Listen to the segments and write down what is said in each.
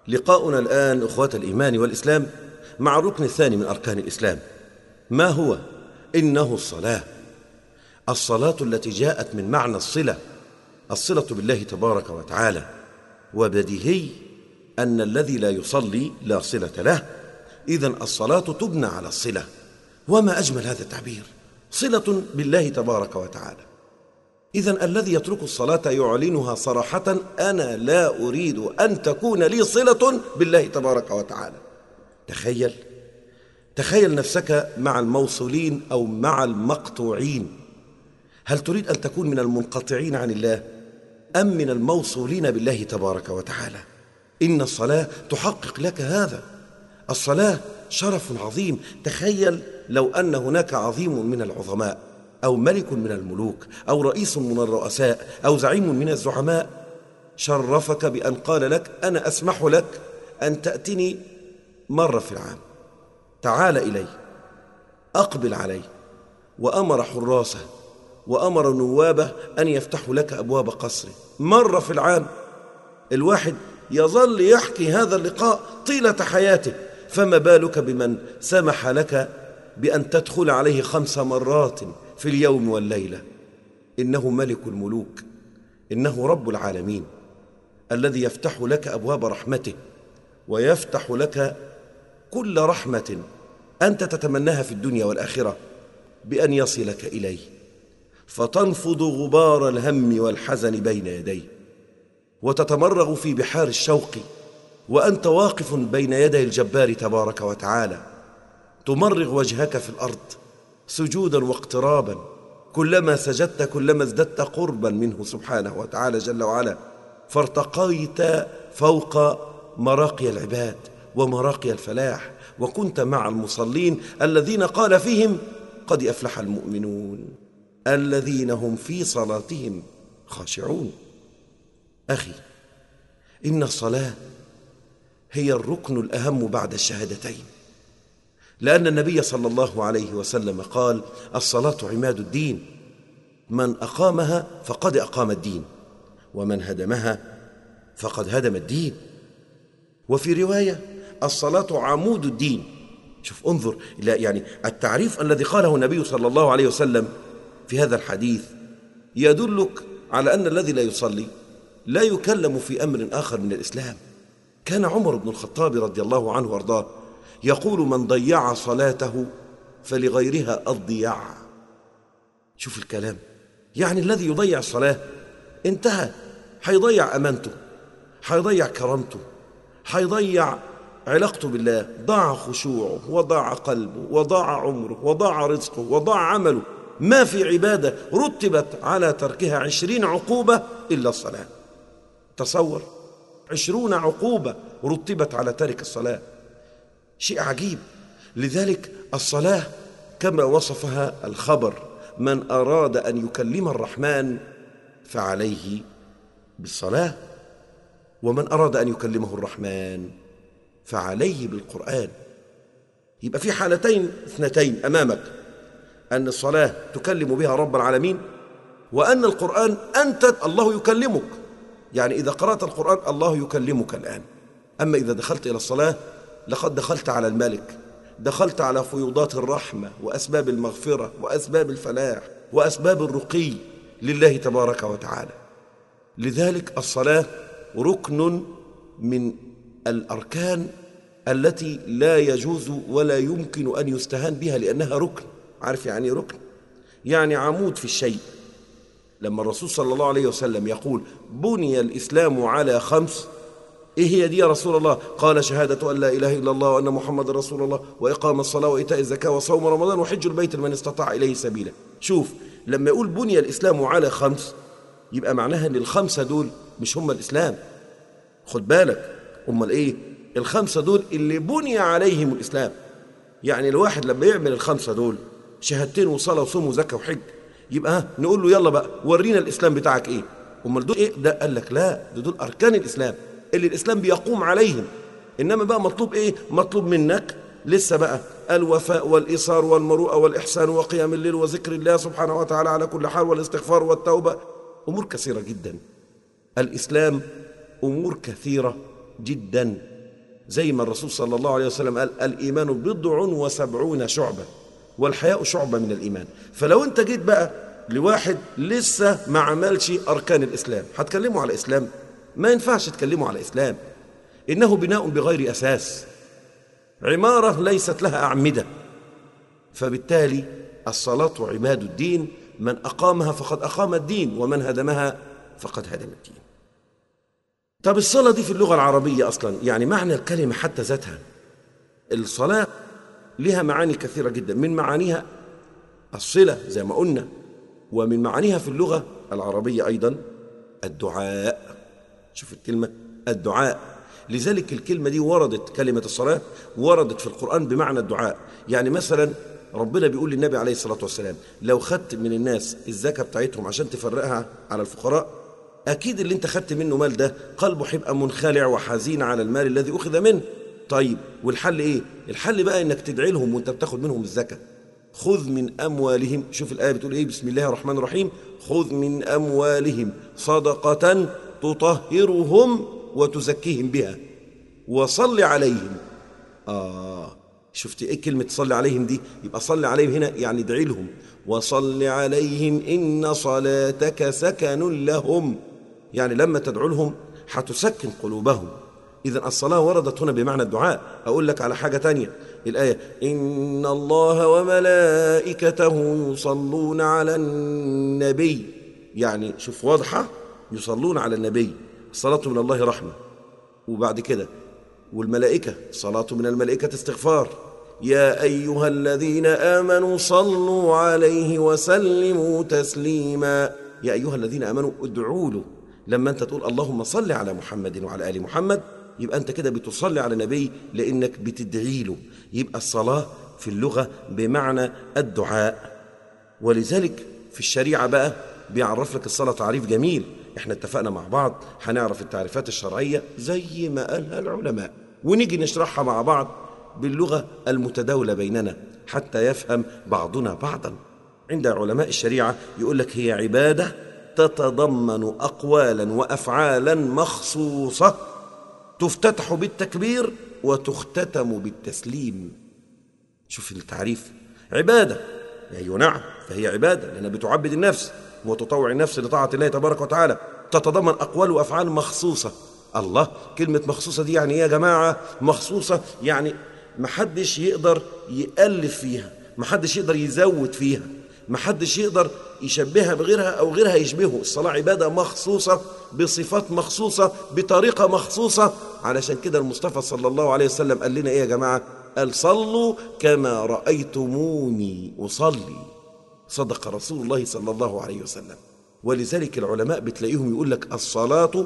لقاؤنا الآن أخوة الإيمان والإسلام مع الركن الثاني من أركان الإسلام ما هو؟ إنه الصلاة الصلاة التي جاءت من معنى الصلة الصلة بالله تبارك وتعالى وبديهي أن الذي لا يصلي لا صلة له إذا الصلاة تبنى على الصلة وما أجمل هذا التعبير صلة بالله تبارك وتعالى إذا الذي يترك الصلاة يعلنها صراحة أنا لا أريد أن تكون لي صلة بالله تبارك وتعالى تخيل تخيل نفسك مع الموصولين أو مع المقطوعين هل تريد أن تكون من المنقطعين عن الله أم من الموصولين بالله تبارك وتعالى إن الصلاة تحقق لك هذا الصلاة شرف عظيم تخيل لو أن هناك عظيم من العظماء أو ملك من الملوك أو رئيس من الرؤساء أو زعيم من الزعماء شرفك بأن قال لك أنا أسمح لك أن تأتني مرة في العام تعال إلي أقبل علي وأمر حراسه وأمر نوابه أن يفتحوا لك أبواب قصره مرة في العام الواحد يظل يحكي هذا اللقاء طيلة حياته فما بالك بمن سمح لك بأن تدخل عليه خمس مرات في اليوم والليلة إنه ملك الملوك إنه رب العالمين الذي يفتح لك أبواب رحمته ويفتح لك كل رحمة أنت تتمناها في الدنيا والآخرة بأن يصلك إليه فتنفض غبار الهم والحزن بين يديه وتتمرغ في بحار الشوق وأنت واقف بين يدي الجبار تبارك وتعالى تمرغ وجهك في الأرض سجودا واقترابا كلما سجدت كلما ازددت قربا منه سبحانه وتعالى جل وعلا فارتقيت فوق مراقي العباد ومراقي الفلاح وكنت مع المصلين الذين قال فيهم قد افلح المؤمنون الذين هم في صلاتهم خاشعون اخي ان الصلاه هي الركن الاهم بعد الشهادتين لأن النبي صلى الله عليه وسلم قال الصلاة عماد الدين من أقامها فقد أقام الدين ومن هدمها فقد هدم الدين وفي رواية الصلاة عمود الدين شوف انظر إلى يعني التعريف الذي قاله النبي صلى الله عليه وسلم في هذا الحديث يدلك على أن الذي لا يصلي لا يكلم في أمر آخر من الإسلام كان عمر بن الخطاب رضي الله عنه وارضاه يقول من ضيع صلاته فلغيرها الضياع شوف الكلام يعني الذي يضيع الصلاة انتهى حيضيع أمانته حيضيع كرامته حيضيع علاقته بالله ضاع خشوعه وضاع قلبه وضاع عمره وضاع رزقه وضاع عمله ما في عبادة رتبت على تركها عشرين عقوبة إلا الصلاة تصور عشرون عقوبة رتبت على تارك الصلاة شيء عجيب لذلك الصلاة كما وصفها الخبر من أراد أن يكلم الرحمن فعليه بالصلاة ومن أراد أن يكلمه الرحمن فعليه بالقرآن يبقى في حالتين اثنتين أمامك أن الصلاة تكلم بها رب العالمين وأن القرآن أنت الله يكلمك يعني إذا قرأت القرآن الله يكلمك الآن أما إذا دخلت إلى الصلاة لقد دخلت على الملك دخلت على فيوضات الرحمة وأسباب المغفرة وأسباب الفلاح وأسباب الرقي لله تبارك وتعالى لذلك الصلاة ركن من الأركان التي لا يجوز ولا يمكن أن يستهان بها لأنها ركن عارف يعني ركن يعني عمود في الشيء لما الرسول صلى الله عليه وسلم يقول بني الإسلام على خمس إيه هي دي يا رسول الله قال شهادة أن لا إله إلا الله وأن محمد رسول الله وإقام الصلاة وإيتاء الزكاة وصوم رمضان وحج البيت لمن استطاع إليه سبيلا شوف لما يقول بني الإسلام على خمس يبقى معناها أن الخمسة دول مش هم الإسلام خد بالك أمال إيه الخمسة دول اللي بني عليهم الإسلام يعني الواحد لما يعمل الخمسة دول شهادتين وصلاة وصوم وزكاة وحج يبقى ها نقول له يلا بقى ورينا الإسلام بتاعك إيه أمال دول إيه ده قال لك لا ده دول أركان الإسلام اللي الإسلام بيقوم عليهم إنما بقى مطلوب إيه مطلوب منك لسه بقى الوفاء والإيصار والمروءة والإحسان وقيام الليل وذكر الله سبحانه وتعالى على كل حال والاستغفار والتوبة أمور كثيرة جدا الإسلام أمور كثيرة جدا زي ما الرسول صلى الله عليه وسلم قال الإيمان بضع وسبعون شعبة والحياء شعبة من الإيمان فلو أنت جيت بقى لواحد لسه ما عملش أركان الإسلام هتكلموا على إسلام ما ينفعش تكلموا على إسلام إنه بناء بغير أساس عمارة ليست لها أعمدة فبالتالي الصلاة عماد الدين من أقامها فقد أقام الدين ومن هدمها فقد هدم الدين طب الصلاة دي في اللغة العربية أصلا يعني معنى الكلمة حتى ذاتها الصلاة لها معاني كثيرة جدا من معانيها الصلة زي ما قلنا ومن معانيها في اللغة العربية أيضا الدعاء شوف الكلمة الدعاء لذلك الكلمة دي وردت كلمة الصلاة وردت في القرآن بمعنى الدعاء يعني مثلا ربنا بيقول للنبي عليه الصلاة والسلام لو خدت من الناس الزكاة بتاعتهم عشان تفرقها على الفقراء أكيد اللي أنت خدت منه مال ده قلبه هيبقى منخلع وحزين على المال الذي أخذ منه طيب والحل إيه؟ الحل بقى إنك تدعي لهم وأنت بتاخد منهم الزكاة خذ من أموالهم شوف الآية بتقول إيه بسم الله الرحمن الرحيم خذ من أموالهم صدقة تطهرهم وتزكيهم بها وصل عليهم آه شفت ايه كلمة صلي عليهم دي يبقى صلي عليهم هنا يعني ادعي لهم وصل عليهم إن صلاتك سكن لهم يعني لما تدعو لهم هتسكن قلوبهم إذا الصلاة وردت هنا بمعنى الدعاء أقول لك على حاجة تانية الآية إن الله وملائكته يصلون على النبي يعني شوف واضحة يصلون على النبي الصلاة من الله رحمة وبعد كده والملائكة صلاة من الملائكة استغفار يا أيها الذين آمنوا صلوا عليه وسلموا تسليما يا أيها الذين آمنوا ادعوا له لما أنت تقول اللهم صل على محمد وعلى آل محمد يبقى أنت كده بتصلي على النبي لأنك بتدعي له يبقى الصلاة في اللغة بمعنى الدعاء ولذلك في الشريعة بقى بيعرف لك الصلاة تعريف جميل احنا اتفقنا مع بعض هنعرف التعريفات الشرعية زي ما قالها العلماء ونيجي نشرحها مع بعض باللغة المتداولة بيننا حتى يفهم بعضنا بعضا عند علماء الشريعة يقول لك هي عبادة تتضمن أقوالا وأفعالا مخصوصة تفتتح بالتكبير وتختتم بالتسليم شوف التعريف عبادة أيوة نعم فهي عبادة لأنها بتعبد النفس وتطوع النفس لطاعة الله تبارك وتعالى تتضمن أقوال وأفعال مخصوصة الله كلمة مخصوصة دي يعني إيه يا جماعة مخصوصة يعني محدش يقدر يألف فيها محدش يقدر يزود فيها محدش يقدر يشبهها بغيرها أو غيرها يشبهه الصلاة عبادة مخصوصة بصفات مخصوصة بطريقة مخصوصة علشان كده المصطفى صلى الله عليه وسلم قال لنا إيه يا جماعة قال صلوا كما رأيتموني أصلي صدق رسول الله صلى الله عليه وسلم ولذلك العلماء بتلاقيهم يقول لك الصلاة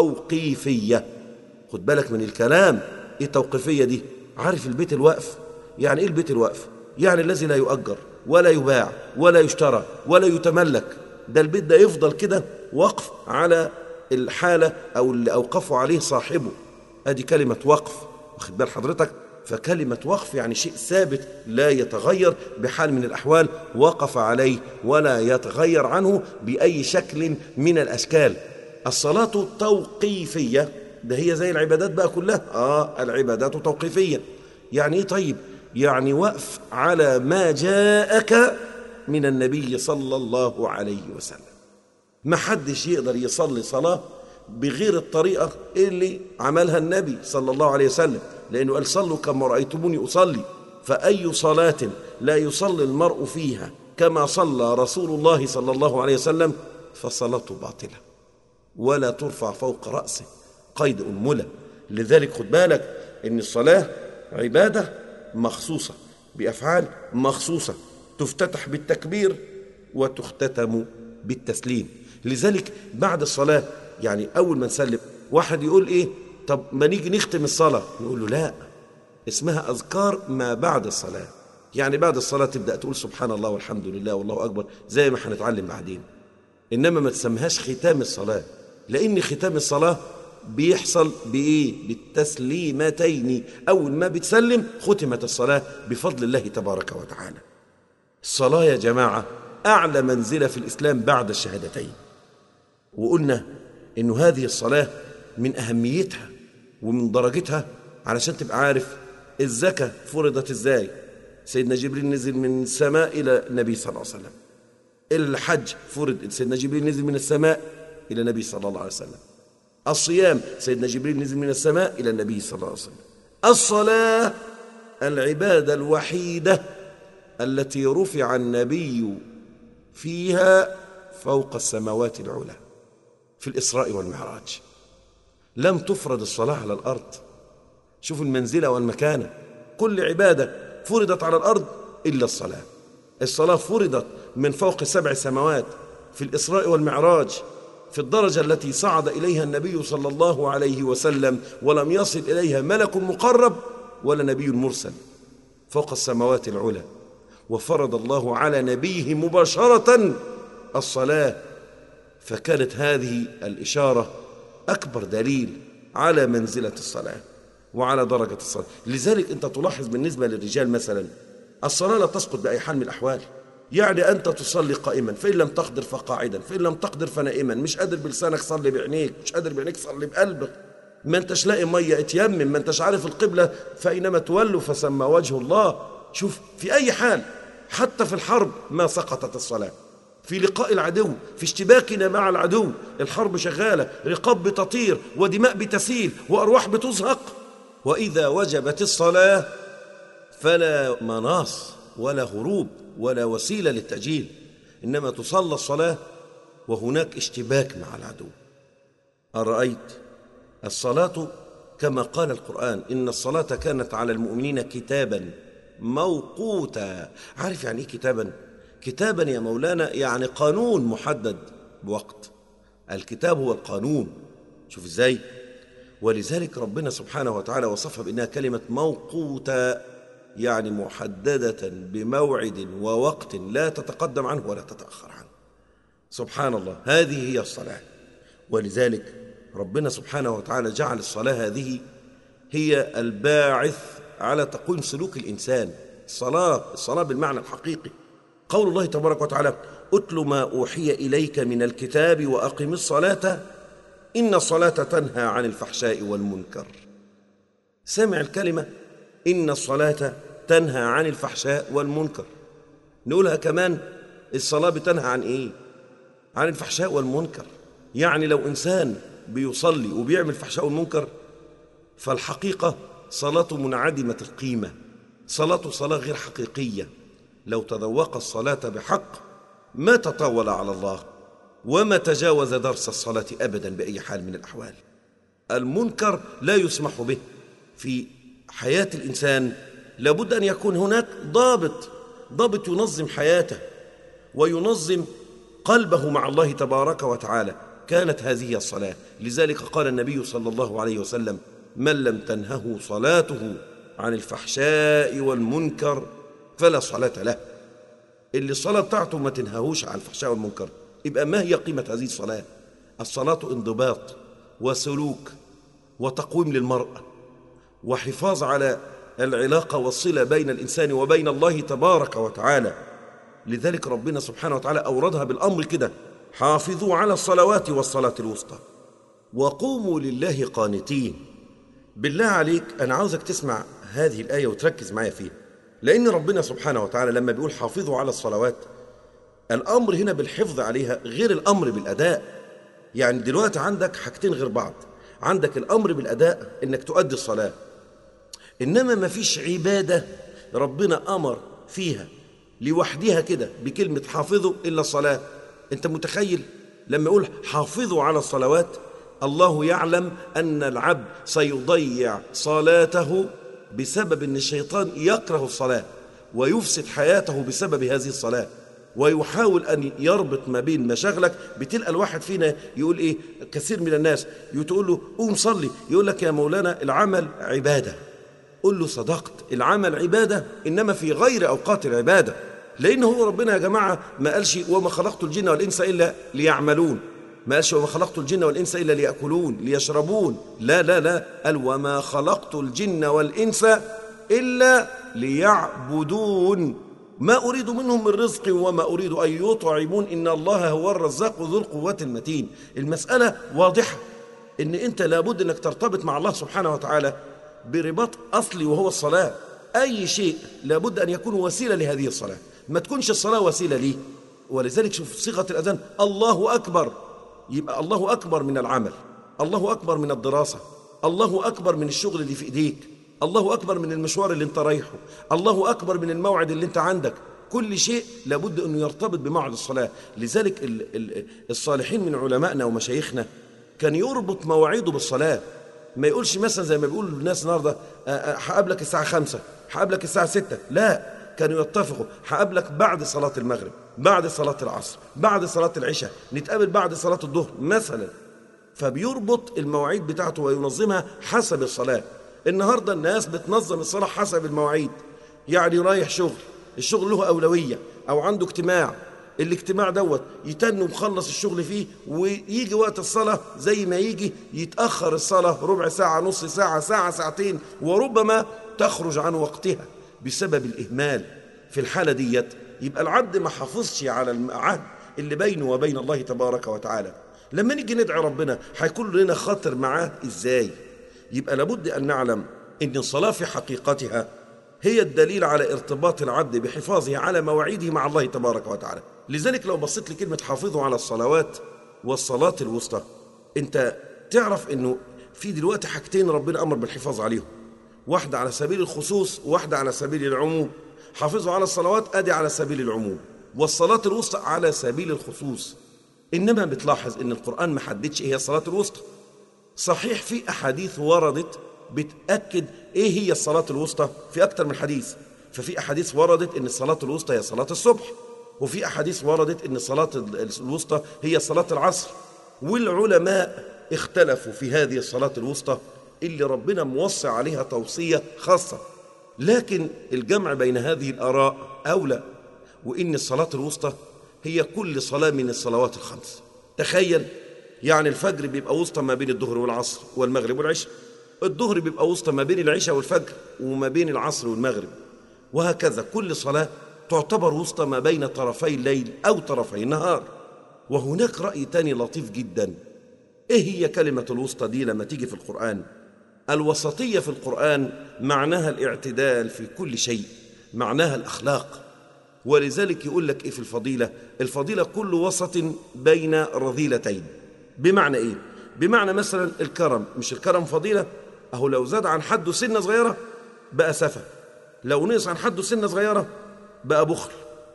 توقيفية خد بالك من الكلام ايه التوقيفية دي عارف البيت الوقف يعني ايه البيت الوقف يعني الذي لا يؤجر ولا يباع ولا يشترى ولا يتملك ده البيت ده يفضل كده وقف على الحالة أو اللي أوقفه عليه صاحبه ادي كلمة وقف واخد بال حضرتك فكلمة وقف يعني شيء ثابت لا يتغير بحال من الأحوال وقف عليه ولا يتغير عنه بأي شكل من الأشكال الصلاة توقيفية ده هي زي العبادات بقى كلها آه العبادات توقيفية يعني إيه طيب يعني وقف على ما جاءك من النبي صلى الله عليه وسلم ما حدش يقدر يصلي صلاة بغير الطريقة اللي عملها النبي صلى الله عليه وسلم لأنه قال صلوا كما رأيتموني أصلي فأي صلاة لا يصلي المرء فيها كما صلى رسول الله صلى الله عليه وسلم فصلاته باطلة ولا ترفع فوق رأسه قيد أنملة لذلك خد بالك إن الصلاة عبادة مخصوصة بأفعال مخصوصة تفتتح بالتكبير وتختتم بالتسليم لذلك بعد الصلاة يعني أول ما نسلم واحد يقول إيه طب ما نيجي نختم الصلاة نقول له لا اسمها أذكار ما بعد الصلاة يعني بعد الصلاة تبدأ تقول سبحان الله والحمد لله والله أكبر زي ما هنتعلم بعدين إنما ما تسميهاش ختام الصلاة لأن ختام الصلاة بيحصل بإيه؟ بالتسليمتين أول ما بتسلم ختمت الصلاة بفضل الله تبارك وتعالى الصلاة يا جماعة أعلى منزلة في الإسلام بعد الشهادتين وقلنا إنه هذه الصلاة من أهميتها ومن درجتها علشان تبقى عارف الزكاة فرضت ازاي سيدنا جبريل نزل من السماء إلى النبي صلى الله عليه وسلم الحج فرض سيدنا جبريل نزل من السماء إلى النبي صلى الله عليه وسلم الصيام سيدنا جبريل نزل من السماء إلى النبي صلى الله عليه وسلم الصلاة العبادة الوحيدة التي رفع النبي فيها فوق السماوات العلى في الإسراء والمعراج لم تفرض الصلاة على الأرض شوفوا المنزلة والمكانة كل عبادة فرضت على الأرض إلا الصلاة الصلاة فرضت من فوق سبع سماوات في الإسراء والمعراج في الدرجة التي صعد إليها النبي صلى الله عليه وسلم ولم يصل إليها ملك مقرب ولا نبي مرسل فوق السماوات العلى وفرض الله على نبيه مباشرة الصلاة فكانت هذه الإشارة أكبر دليل على منزلة الصلاة وعلى درجة الصلاة لذلك أنت تلاحظ بالنسبة للرجال مثلا الصلاة لا تسقط بأي حال من الأحوال يعني أنت تصلي قائما فإن لم تقدر فقاعدا فإن لم تقدر فنائما مش قادر بلسانك صلي بعينيك مش قادر بعينيك صلي بقلبك ما انتش لاقي مية اتيمم ما انتش عارف القبلة فإنما تولوا فسمى وجه الله شوف في أي حال حتى في الحرب ما سقطت الصلاة في لقاء العدو في اشتباكنا مع العدو الحرب شغالة رقاب بتطير ودماء بتسيل وأرواح بتزهق وإذا وجبت الصلاة فلا مناص ولا هروب ولا وسيلة للتأجيل إنما تصلى الصلاة وهناك اشتباك مع العدو أرأيت الصلاة كما قال القرآن إن الصلاة كانت على المؤمنين كتابا موقوتا عارف يعني إيه كتابا كتابا يا مولانا يعني قانون محدد بوقت الكتاب هو القانون شوف ازاي ولذلك ربنا سبحانه وتعالى وصفها بانها كلمه موقوته يعني محدده بموعد ووقت لا تتقدم عنه ولا تتاخر عنه سبحان الله هذه هي الصلاه ولذلك ربنا سبحانه وتعالى جعل الصلاه هذه هي الباعث على تقويم سلوك الانسان الصلاه الصلاه بالمعنى الحقيقي قول الله تبارك وتعالى اتل ما اوحي اليك من الكتاب واقم الصلاه ان الصلاه تنهى عن الفحشاء والمنكر سمع الكلمه ان الصلاه تنهى عن الفحشاء والمنكر نقولها كمان الصلاه بتنهى عن ايه عن الفحشاء والمنكر يعني لو انسان بيصلي وبيعمل فحشاء والمنكر فالحقيقه صلاته منعدمه القيمه صلاته صلاه غير حقيقيه لو تذوق الصلاة بحق ما تطاول على الله وما تجاوز درس الصلاة أبدا بأي حال من الأحوال المنكر لا يسمح به في حياة الإنسان لابد أن يكون هناك ضابط ضابط ينظم حياته وينظم قلبه مع الله تبارك وتعالى كانت هذه الصلاة لذلك قال النبي صلى الله عليه وسلم من لم تنهه صلاته عن الفحشاء والمنكر فلا صلاة له اللي الصلاة بتاعته ما تنهاهوش عن الفحشاء والمنكر يبقى ما هي قيمة هذه الصلاة الصلاة انضباط وسلوك وتقويم للمرأة وحفاظ على العلاقة والصلة بين الإنسان وبين الله تبارك وتعالى لذلك ربنا سبحانه وتعالى أوردها بالأمر كده حافظوا على الصلوات والصلاة الوسطى وقوموا لله قانتين بالله عليك أنا عاوزك تسمع هذه الآية وتركز معايا فيها لأن ربنا سبحانه وتعالى لما بيقول حافظوا على الصلوات الأمر هنا بالحفظ عليها غير الأمر بالأداء يعني دلوقتي عندك حاجتين غير بعض عندك الأمر بالأداء إنك تؤدي الصلاة إنما ما فيش عبادة ربنا أمر فيها لوحدها كده بكلمة حافظوا إلا الصلاة أنت متخيل لما يقول حافظوا على الصلوات الله يعلم أن العبد سيضيع صلاته بسبب ان الشيطان يكره الصلاه ويفسد حياته بسبب هذه الصلاه ويحاول ان يربط ما بين مشاغلك بتلقى الواحد فينا يقول ايه كثير من الناس تقول له قوم صلي يقول لك يا مولانا العمل عباده قل له صدقت العمل عباده انما في غير اوقات العباده لان هو ربنا يا جماعه ما قالش وما خلقت الجن والانس الا ليعملون ما قالش وما خلقت الجن والإنس إلا ليأكلون ليشربون لا لا لا قال وما خلقت الجن والإنس إلا ليعبدون ما أريد منهم من رزق وما أريد أن يطعمون إن الله هو الرزاق ذو القوة المتين المسألة واضحة إن أنت لابد أنك ترتبط مع الله سبحانه وتعالى برباط أصلي وهو الصلاة أي شيء لابد أن يكون وسيلة لهذه الصلاة ما تكونش الصلاة وسيلة ليه ولذلك شوف صيغة الأذان الله أكبر يبقى الله أكبر من العمل الله أكبر من الدراسة الله أكبر من الشغل اللي في إيديك الله أكبر من المشوار اللي انت رايحه الله أكبر من الموعد اللي انت عندك كل شيء لابد أنه يرتبط بموعد الصلاة لذلك الصالحين من علمائنا ومشايخنا كان يربط مواعيده بالصلاة ما يقولش مثلا زي ما بيقول الناس النهارده هقابلك الساعة خمسة هقابلك الساعة ستة لا كانوا يتفقوا هقابلك بعد صلاة المغرب بعد صلاة العصر بعد صلاة العشاء نتقابل بعد صلاة الظهر مثلا فبيربط المواعيد بتاعته وينظمها حسب الصلاة النهاردة الناس بتنظم الصلاة حسب المواعيد يعني رايح شغل الشغل له أولوية أو عنده اجتماع الاجتماع دوت يتن ومخلص الشغل فيه ويجي وقت الصلاة زي ما يجي يتأخر الصلاة ربع ساعة نص ساعة ساعة ساعتين وربما تخرج عن وقتها بسبب الإهمال في الحالة ديت يبقى العبد ما حافظش على العهد اللي بينه وبين الله تبارك وتعالى لما نيجي ندعي ربنا هيكون لنا خطر معاه ازاي يبقى لابد ان نعلم ان الصلاه في حقيقتها هي الدليل على ارتباط العبد بحفاظه على مواعيده مع الله تبارك وتعالى لذلك لو بصيت لكلمه حافظوا على الصلوات والصلاه الوسطى انت تعرف انه في دلوقتي حاجتين ربنا امر بالحفاظ عليهم واحده على سبيل الخصوص وواحده على سبيل العموم حافظوا على الصلوات ادي على سبيل العموم والصلاه الوسطى على سبيل الخصوص انما بتلاحظ ان القران ما حددش ايه هي الصلاه الوسطى صحيح في احاديث وردت بتاكد ايه هي الصلاه الوسطى في اكتر من حديث ففي احاديث وردت ان الصلاه الوسطى هي صلاه الصبح وفي احاديث وردت ان الصلاه الوسطى هي صلاه العصر والعلماء اختلفوا في هذه الصلاه الوسطى اللي ربنا موصي عليها توصيه خاصه لكن الجمع بين هذه الاراء اولى وان الصلاه الوسطى هي كل صلاة من الصلوات الخمس تخيل يعني الفجر بيبقى وسطى ما بين الظهر والعصر والمغرب والعشاء الظهر بيبقى وسطى ما بين العشاء والفجر وما بين العصر والمغرب وهكذا كل صلاة تعتبر وسطى ما بين طرفي الليل أو طرفي النهار وهناك رأي تاني لطيف جدا إيه هي كلمة الوسطى دي لما تيجي في القرآن الوسطية في القرآن معناها الاعتدال في كل شيء معناها الأخلاق ولذلك يقول لك ايه في الفضيله الفضيله كل وسط بين رذيلتين بمعنى ايه بمعنى مثلا الكرم مش الكرم فضيله اهو لو زاد عن حده سنه صغيره بقى سفه لو نقص عن حده سنه صغيره بقى بخل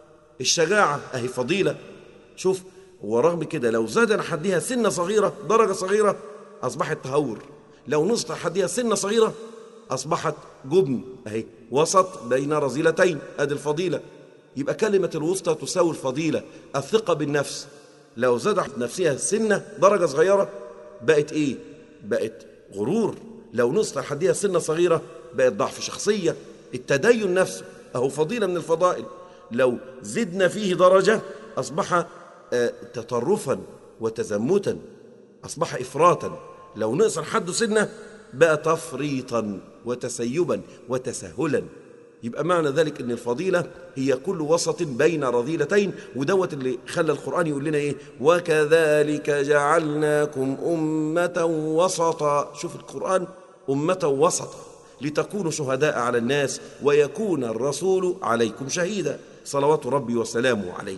الشجاعه اهي فضيله شوف ورغم كده لو زاد عن حدها سنه صغيره درجه صغيره اصبحت تهور لو نقصت عن حدها سنه صغيره اصبحت جبن اهي وسط بين رذيلتين ادي الفضيله يبقى كلمة الوسطى تساوي الفضيلة الثقة بالنفس لو زادت نفسها سنة درجة صغيرة بقت إيه؟ بقت غرور لو نصت حديها سنة صغيرة بقت ضعف شخصية التدين نفسه أهو فضيلة من الفضائل لو زدنا فيه درجة أصبح آه تطرفا وتزمتا أصبح إفراطا لو نقص حده سنة بقى تفريطا وتسيبا وتسهلا يبقى معنى ذلك ان الفضيله هي كل وسط بين رذيلتين ودوت اللي خلى القران يقول لنا ايه وكذلك جعلناكم امه وسطا شوف القران امه وسطا لتكونوا شهداء على الناس ويكون الرسول عليكم شهيدا صلوات ربي وسلامه عليه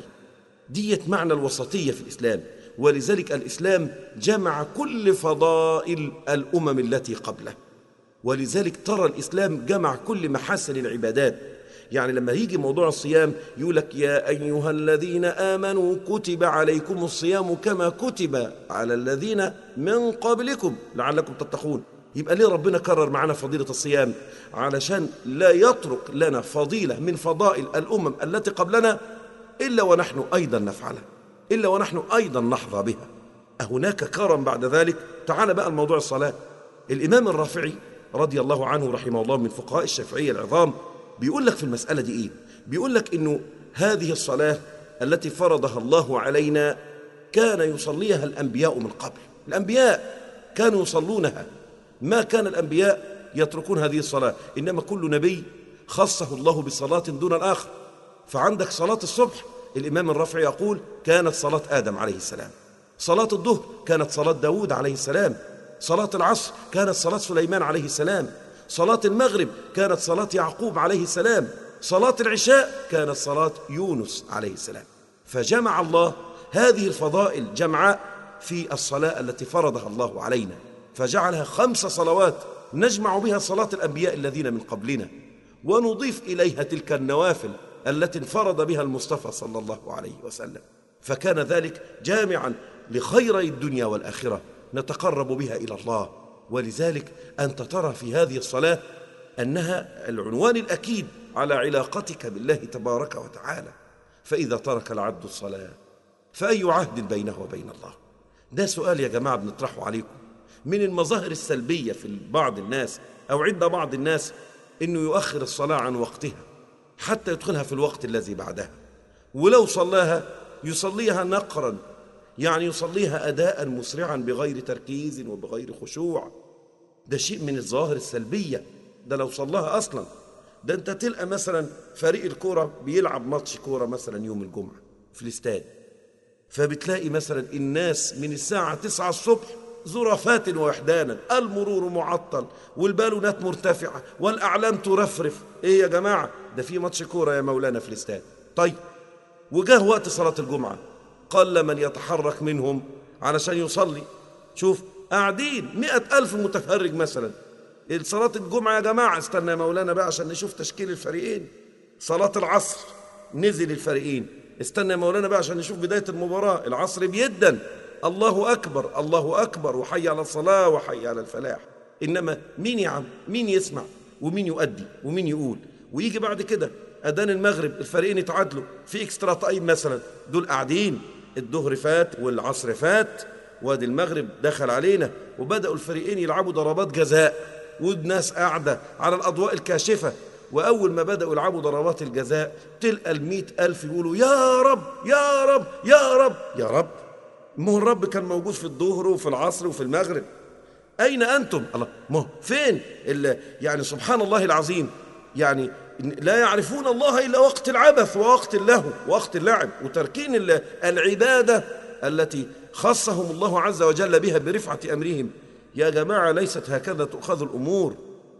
ديت معنى الوسطيه في الاسلام ولذلك الاسلام جمع كل فضائل الامم التي قبله ولذلك ترى الإسلام جمع كل محاسن العبادات يعني لما يجي موضوع الصيام يقول لك يا أيها الذين آمنوا كتب عليكم الصيام كما كتب على الذين من قبلكم لعلكم تتقون يبقى ليه ربنا كرر معنا فضيلة الصيام علشان لا يترك لنا فضيلة من فضائل الأمم التي قبلنا إلا ونحن أيضا نفعلها إلا ونحن أيضا نحظى بها أهناك كرم بعد ذلك تعال بقى الموضوع الصلاة الإمام الرافعي رضي الله عنه رحمه الله من فقهاء الشافعية العظام بيقول لك في المسألة دي إيه؟ بيقول لك إنه هذه الصلاة التي فرضها الله علينا كان يصليها الأنبياء من قبل الأنبياء كانوا يصلونها ما كان الأنبياء يتركون هذه الصلاة إنما كل نبي خصه الله بصلاة دون الآخر فعندك صلاة الصبح الإمام الرافعي يقول كانت صلاة آدم عليه السلام صلاة الظهر كانت صلاة داود عليه السلام صلاة العصر كانت صلاة سليمان عليه السلام صلاة المغرب كانت صلاة يعقوب عليه السلام صلاة العشاء كانت صلاة يونس عليه السلام فجمع الله هذه الفضائل جمعاء في الصلاة التي فرضها الله علينا فجعلها خمس صلوات نجمع بها صلاة الأنبياء الذين من قبلنا ونضيف إليها تلك النوافل التي انفرد بها المصطفى صلى الله عليه وسلم فكان ذلك جامعا لخيري الدنيا والآخرة نتقرب بها إلى الله ولذلك أنت ترى في هذه الصلاة أنها العنوان الأكيد على علاقتك بالله تبارك وتعالى فإذا ترك العبد الصلاة فأي عهد بينه وبين الله ده سؤال يا جماعة بنطرحه عليكم من المظاهر السلبية في بعض الناس أو عند بعض الناس أنه يؤخر الصلاة عن وقتها حتى يدخلها في الوقت الذي بعدها ولو صلاها يصليها نقرا يعني يصليها أداء مسرعا بغير تركيز وبغير خشوع ده شيء من الظواهر السلبية ده لو صلاها أصلا ده أنت تلقى مثلا فريق الكورة بيلعب ماتش كورة مثلا يوم الجمعة في الاستاد فبتلاقي مثلا الناس من الساعة تسعة الصبح زرافات ووحدانا المرور معطل والبالونات مرتفعة والأعلام ترفرف إيه يا جماعة ده في ماتش كورة يا مولانا في الاستاد طيب وجاه وقت صلاة الجمعة قل من يتحرك منهم علشان يصلي شوف قاعدين مئة ألف متفرج مثلا صلاة الجمعة يا جماعة استنى يا مولانا بقى عشان نشوف تشكيل الفريقين صلاة العصر نزل الفريقين استنى يا مولانا بقى عشان نشوف بداية المباراة العصر بيدا الله أكبر الله أكبر وحي على الصلاة وحي على الفلاح إنما مين يا عم مين يسمع ومين يؤدي ومين يقول ويجي بعد كده أذان المغرب الفريقين يتعادلوا في اكسترا تايم مثلا دول قاعدين الظهر فات والعصر فات وادي المغرب دخل علينا وبدأوا الفريقين يلعبوا ضربات جزاء والناس قاعدة على الأضواء الكاشفة وأول ما بدأوا يلعبوا ضربات الجزاء تلقى المئة ألف يقولوا يا رب يا رب يا رب يا رب ما هو الرب كان موجود في الظهر وفي العصر وفي المغرب أين أنتم الله ما هو فين يعني سبحان الله العظيم يعني لا يعرفون الله إلا وقت العبث ووقت اللهو ووقت اللعب وتركين العبادة التي خصهم الله عز وجل بها برفعة أمرهم يا جماعة ليست هكذا تؤخذ الأمور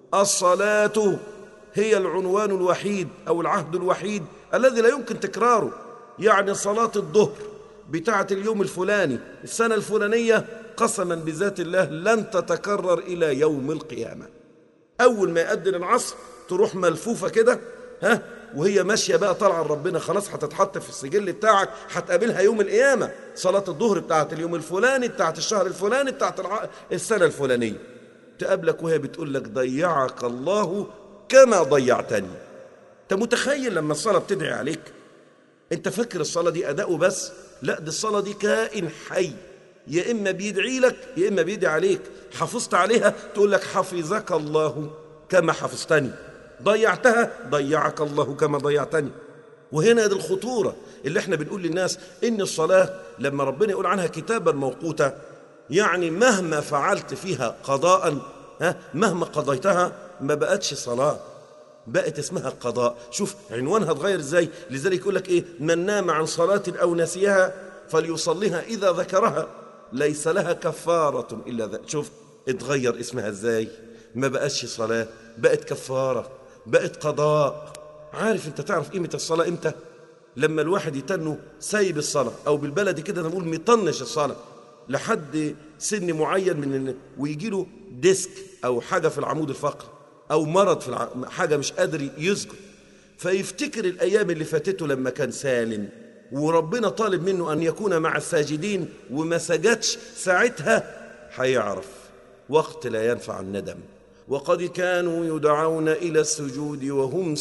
الصلاة هي العنوان الوحيد أو العهد الوحيد الذي لا يمكن تكراره يعني صلاة الظهر بتاعة اليوم الفلاني السنة الفلانية قسما بذات الله لن تتكرر إلى يوم القيامة أول ما يأذن العصر تروح ملفوفة كده ها وهي ماشية بقى طالعة لربنا خلاص هتتحط في السجل بتاعك هتقابلها يوم القيامة صلاة الظهر بتاعت اليوم الفلاني بتاعت الشهر الفلاني بتاعت الع... السنة الفلانية تقابلك وهي بتقول لك ضيعك الله كما ضيعتني انت متخيل لما الصلاة بتدعي عليك انت فاكر الصلاة دي أداء بس لا دي الصلاة دي كائن حي يا إما بيدعي لك يا إما بيدعي عليك حافظت عليها تقول لك حفظك الله كما حفظتني ضيعتها ضيعك الله كما ضيعتني وهنا دي الخطورة اللي احنا بنقول للناس إن الصلاة لما ربنا يقول عنها كتابا موقوتا يعني مهما فعلت فيها قضاء ها مهما قضيتها ما بقتش صلاة بقت اسمها قضاء شوف عنوانها اتغير ازاي لذلك يقول لك ايه من نام عن صلاة أو نسيها فليصليها إذا ذكرها ليس لها كفارة إلا ذا شوف اتغير اسمها ازاي ما بقتش صلاة بقت كفارة بقت قضاء عارف انت تعرف قيمة الصلاة امتى لما الواحد يتنه سايب الصلاة او بالبلدي كده نقول مطنش الصلاة لحد سن معين من ويجي له ديسك او حاجة في العمود الفقري او مرض في الع... حاجة مش قادر يسجد فيفتكر الايام اللي فاتته لما كان سالم وربنا طالب منه ان يكون مع الساجدين وما سجدش ساعتها هيعرف وقت لا ينفع الندم وقد كانوا يدعون إلى السجود وهم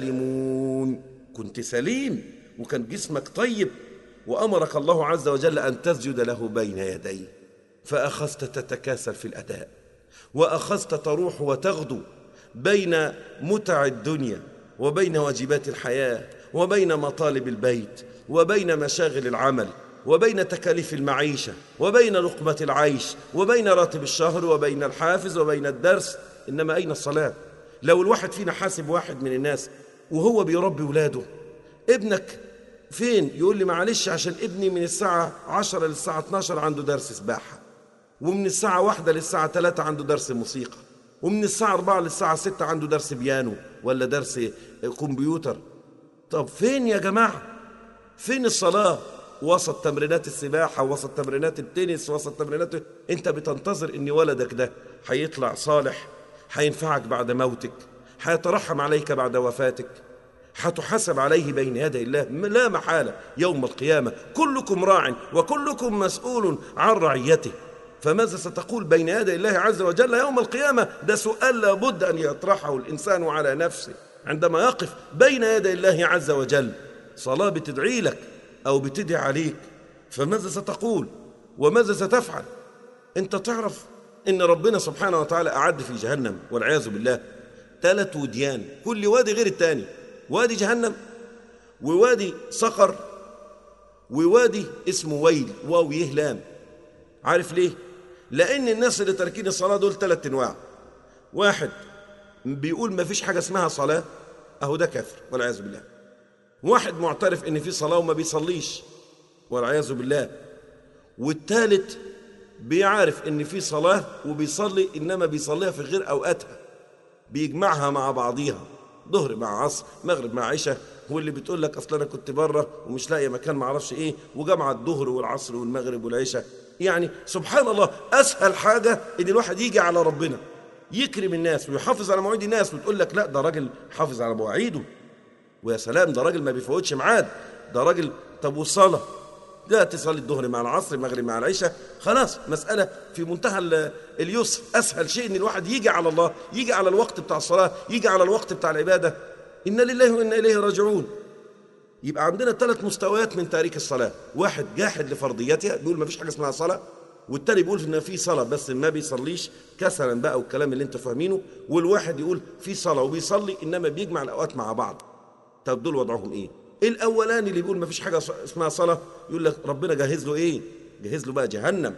سالمون كنت سليم وكان جسمك طيب وأمرك الله عز وجل أن تسجد له بين يديه فأخذت تتكاسل في الأداء وأخذت تروح وتغدو بين متع الدنيا وبين واجبات الحياة وبين مطالب البيت وبين مشاغل العمل وبين تكاليف المعيشة وبين لقمة العيش وبين راتب الشهر وبين الحافز وبين الدرس إنما أين الصلاة لو الواحد فينا حاسب واحد من الناس وهو بيربي ولاده ابنك فين يقول لي معلش عشان ابني من الساعة عشرة للساعة 12 عنده درس سباحة ومن الساعة واحدة للساعة ثلاثة عنده درس موسيقى ومن الساعة 4 للساعة 6 عنده درس بيانو ولا درس كمبيوتر طب فين يا جماعة فين الصلاة وسط تمرينات السباحة وسط تمرينات التنس وسط تمرينات انت بتنتظر ان ولدك ده هيطلع صالح هينفعك بعد موتك هيترحم عليك بعد وفاتك هتحاسب عليه بين يدي الله لا محالة يوم القيامة كلكم راع وكلكم مسؤول عن رعيته فماذا ستقول بين يدي الله عز وجل يوم القيامة ده سؤال لابد أن يطرحه الإنسان على نفسه عندما يقف بين يدي الله عز وجل صلاة بتدعي لك أو بتدعي عليك فماذا ستقول وماذا ستفعل أنت تعرف إن ربنا سبحانه وتعالى أعد في جهنم والعياذ بالله ثلاث وديان كل وادي غير الثاني وادي جهنم ووادي صقر ووادي اسمه ويل واو يهلام عارف ليه لان الناس اللي تاركين الصلاه دول ثلاث انواع واحد بيقول ما فيش حاجه اسمها صلاه اهو ده كافر والعياذ بالله واحد معترف ان في صلاه وما بيصليش والعياذ بالله والثالث بيعرف ان في صلاه وبيصلي انما بيصليها في غير اوقاتها بيجمعها مع بعضيها ظهر مع عصر مغرب مع عشاء واللي بتقول لك اصل انا كنت بره ومش لاقي مكان ما اعرفش ايه وجمع الظهر والعصر والمغرب والعشاء يعني سبحان الله اسهل حاجه ان الواحد يجي على ربنا يكرم الناس ويحافظ على مواعيد الناس وتقول لك لا ده راجل حافظ على مواعيده ويا سلام ده راجل ما بيفوتش ميعاد ده راجل طب والصلاه لا تصلي الظهر مع العصر المغرب مع العشاء خلاص مسألة في منتهى اليسر أسهل شيء إن الواحد يجي على الله يجي على الوقت بتاع الصلاة يجي على الوقت بتاع العبادة إن لله وإنا إليه راجعون يبقى عندنا ثلاث مستويات من تاريخ الصلاة واحد جاحد لفرضيتها بيقول ما فيش حاجة اسمها صلاة والتاني بيقول إن في صلاة بس ما بيصليش كسلا بقى والكلام اللي انتوا فاهمينه والواحد يقول في صلاة وبيصلي إنما بيجمع الأوقات مع بعض طب دول وضعهم إيه الاولاني اللي بيقول ما فيش حاجه اسمها صلاه يقول لك ربنا جهز له ايه جهز له بقى جهنم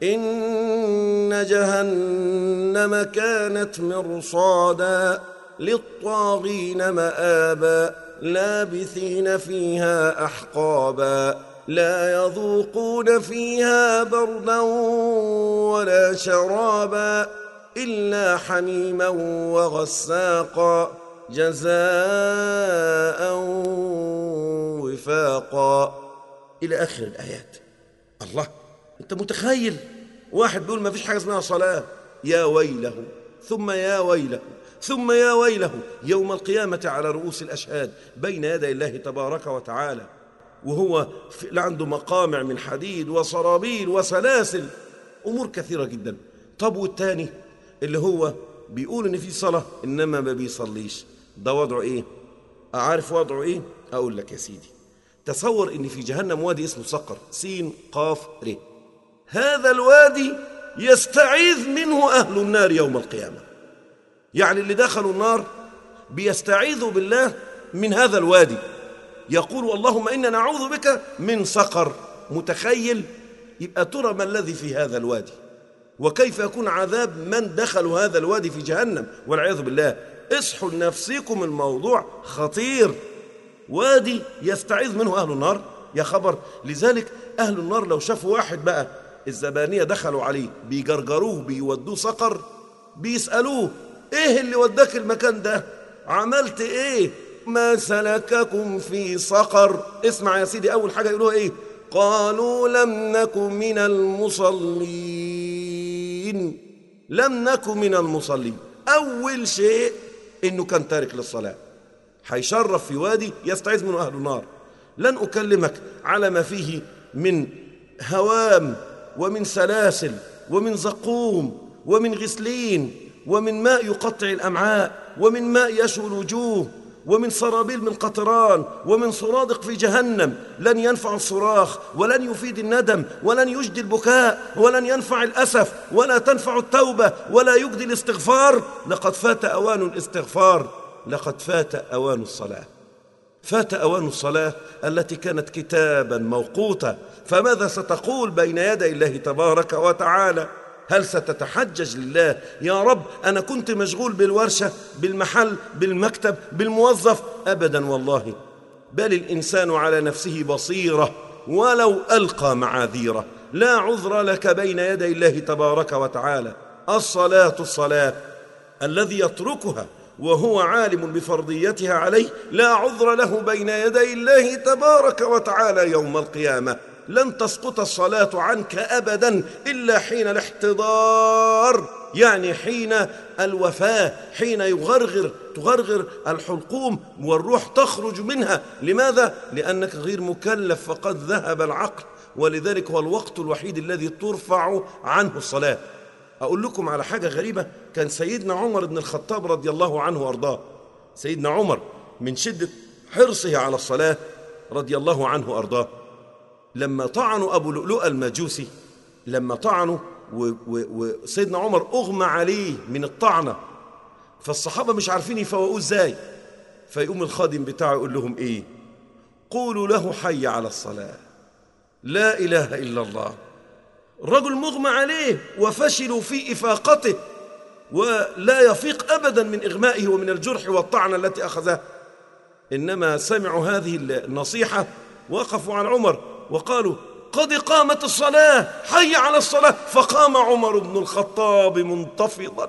ان جهنم كانت مرصادا للطاغين مآبا لابثين فيها احقابا لا يذوقون فيها بردا ولا شرابا الا حميما وغساقا جزاء وفاقا إلى آخر الآيات الله أنت متخيل واحد بيقول ما فيش حاجة اسمها صلاة يا ويله ثم يا ويله ثم يا ويله يوم القيامة على رؤوس الأشهاد بين يدي الله تبارك وتعالى وهو عنده مقامع من حديد وصرابيل وسلاسل أمور كثيرة جدا طب والتاني اللي هو بيقول إن في صلاة إنما ما بيصليش ده وضعه ايه عارف وضعه ايه اقول لك يا سيدي تصور ان في جهنم وادي اسمه صقر سين قاف ر هذا الوادي يستعيذ منه اهل النار يوم القيامه يعني اللي دخلوا النار بيستعيذوا بالله من هذا الوادي يقول اللهم انا نعوذ بك من صقر متخيل يبقى ترى ما الذي في هذا الوادي وكيف يكون عذاب من دخلوا هذا الوادي في جهنم والعياذ بالله اصحوا لنفسكم الموضوع خطير وادي يستعيذ منه أهل النار يا خبر لذلك أهل النار لو شافوا واحد بقى الزبانية دخلوا عليه بيجرجروه بيودوه صقر بيسألوه ايه اللي وداك المكان ده عملت ايه ما سلككم في صقر اسمع يا سيدي أول حاجة يقولوها ايه قالوا لم نك من المصلين لم نك من المصلين أول شيء انه كان تارك للصلاه هيشرف في وادي يستعيذ منه اهل النار لن اكلمك على ما فيه من هوام ومن سلاسل ومن زقوم ومن غسلين ومن ماء يقطع الامعاء ومن ماء يشوي الوجوه ومن سرابيل من قطران ومن سرادق في جهنم لن ينفع الصراخ ولن يفيد الندم ولن يجدي البكاء ولن ينفع الأسف ولا تنفع التوبة ولا يجدي الاستغفار لقد فات أوان الاستغفار لقد فات أوان الصلاة فات أوان الصلاة التي كانت كتابا موقوتا فماذا ستقول بين يدي الله تبارك وتعالى هل ستتحجج لله يا رب أنا كنت مشغول بالورشة بالمحل بالمكتب بالموظف أبدا والله بل الإنسان على نفسه بصيرة ولو ألقى معاذيره لا عذر لك بين يدي الله تبارك وتعالى الصلاة الصلاة الذي يتركها وهو عالم بفرضيتها عليه لا عذر له بين يدي الله تبارك وتعالى يوم القيامه لن تسقط الصلاه عنك ابدا الا حين الاحتضار يعني حين الوفاه حين يغرغر تغرغر الحلقوم والروح تخرج منها لماذا لانك غير مكلف فقد ذهب العقل ولذلك هو الوقت الوحيد الذي ترفع عنه الصلاه اقول لكم على حاجه غريبه كان سيدنا عمر بن الخطاب رضي الله عنه وارضاه سيدنا عمر من شده حرصه على الصلاه رضي الله عنه وارضاه لما طعنوا ابو لؤلؤ المجوسي لما طعنوا وسيدنا عمر اغمى عليه من الطعنه فالصحابه مش عارفين يفوقوه ازاي فيقوم الخادم بتاعه يقول لهم ايه قولوا له حي على الصلاه لا اله الا الله الرجل مغمى عليه وفشلوا في افاقته ولا يفيق ابدا من اغمائه ومن الجرح والطعنه التي اخذها انما سمعوا هذه النصيحه وقفوا عن عمر وقالوا قد قامت الصلاه حي على الصلاه فقام عمر بن الخطاب منتفضا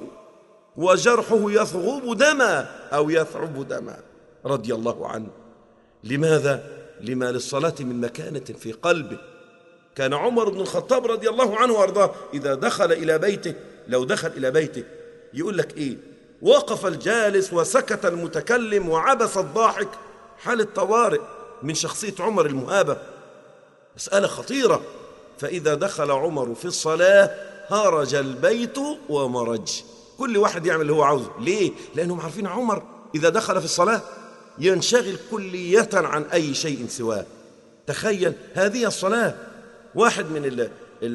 وجرحه يثغب دما او يثعب دما رضي الله عنه لماذا لما للصلاه من مكانه في قلبه كان عمر بن الخطاب رضي الله عنه وارضاه اذا دخل الى بيته لو دخل الى بيته يقول لك ايه وقف الجالس وسكت المتكلم وعبس الضاحك حالة طوارئ من شخصية عمر المهابة مسألة خطيرة فإذا دخل عمر في الصلاة هرج البيت ومرج كل واحد يعمل اللي هو عاوزه ليه؟ لأنهم عارفين عمر إذا دخل في الصلاة ينشغل كلية عن أي شيء سواه تخيل هذه الصلاة واحد من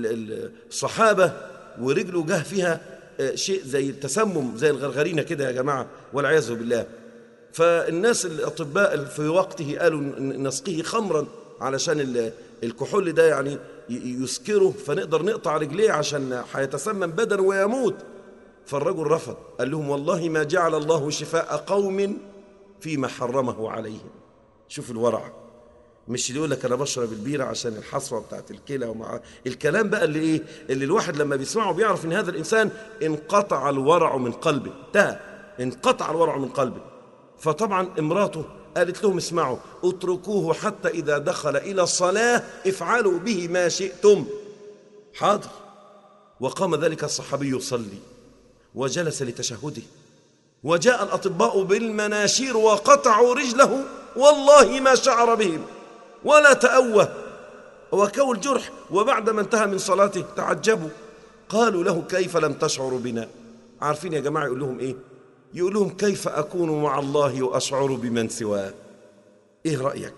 الصحابة ورجله جه فيها شيء زي التسمم زي الغرغرينة كده يا جماعة والعياذ بالله فالناس الأطباء في وقته قالوا نسقيه خمرا علشان الكحول ده يعني يسكره فنقدر نقطع رجليه عشان هيتسمم بدنه ويموت فالرجل رفض قال لهم والله ما جعل الله شفاء قوم فيما حرمه عليهم شوف الورع مش اللي يقول لك انا بشرب البيره عشان الحصوه بتاعت الكلى ومع الكلام بقى اللي ايه اللي الواحد لما بيسمعه بيعرف ان هذا الانسان انقطع الورع من قلبه انتهى انقطع الورع من قلبه فطبعا امراته قالت لهم اسمعوا اتركوه حتى اذا دخل الى الصلاه افعلوا به ما شئتم حاضر وقام ذلك الصحابي يصلي وجلس لتشهده وجاء الاطباء بالمناشير وقطعوا رجله والله ما شعر بهم ولا تأوه وكوا الجرح وبعدما انتهى من صلاته تعجبوا قالوا له كيف لم تشعروا بنا عارفين يا جماعة يقول لهم إيه يقول لهم كيف أكون مع الله وأشعر بمن سواه إيه رأيك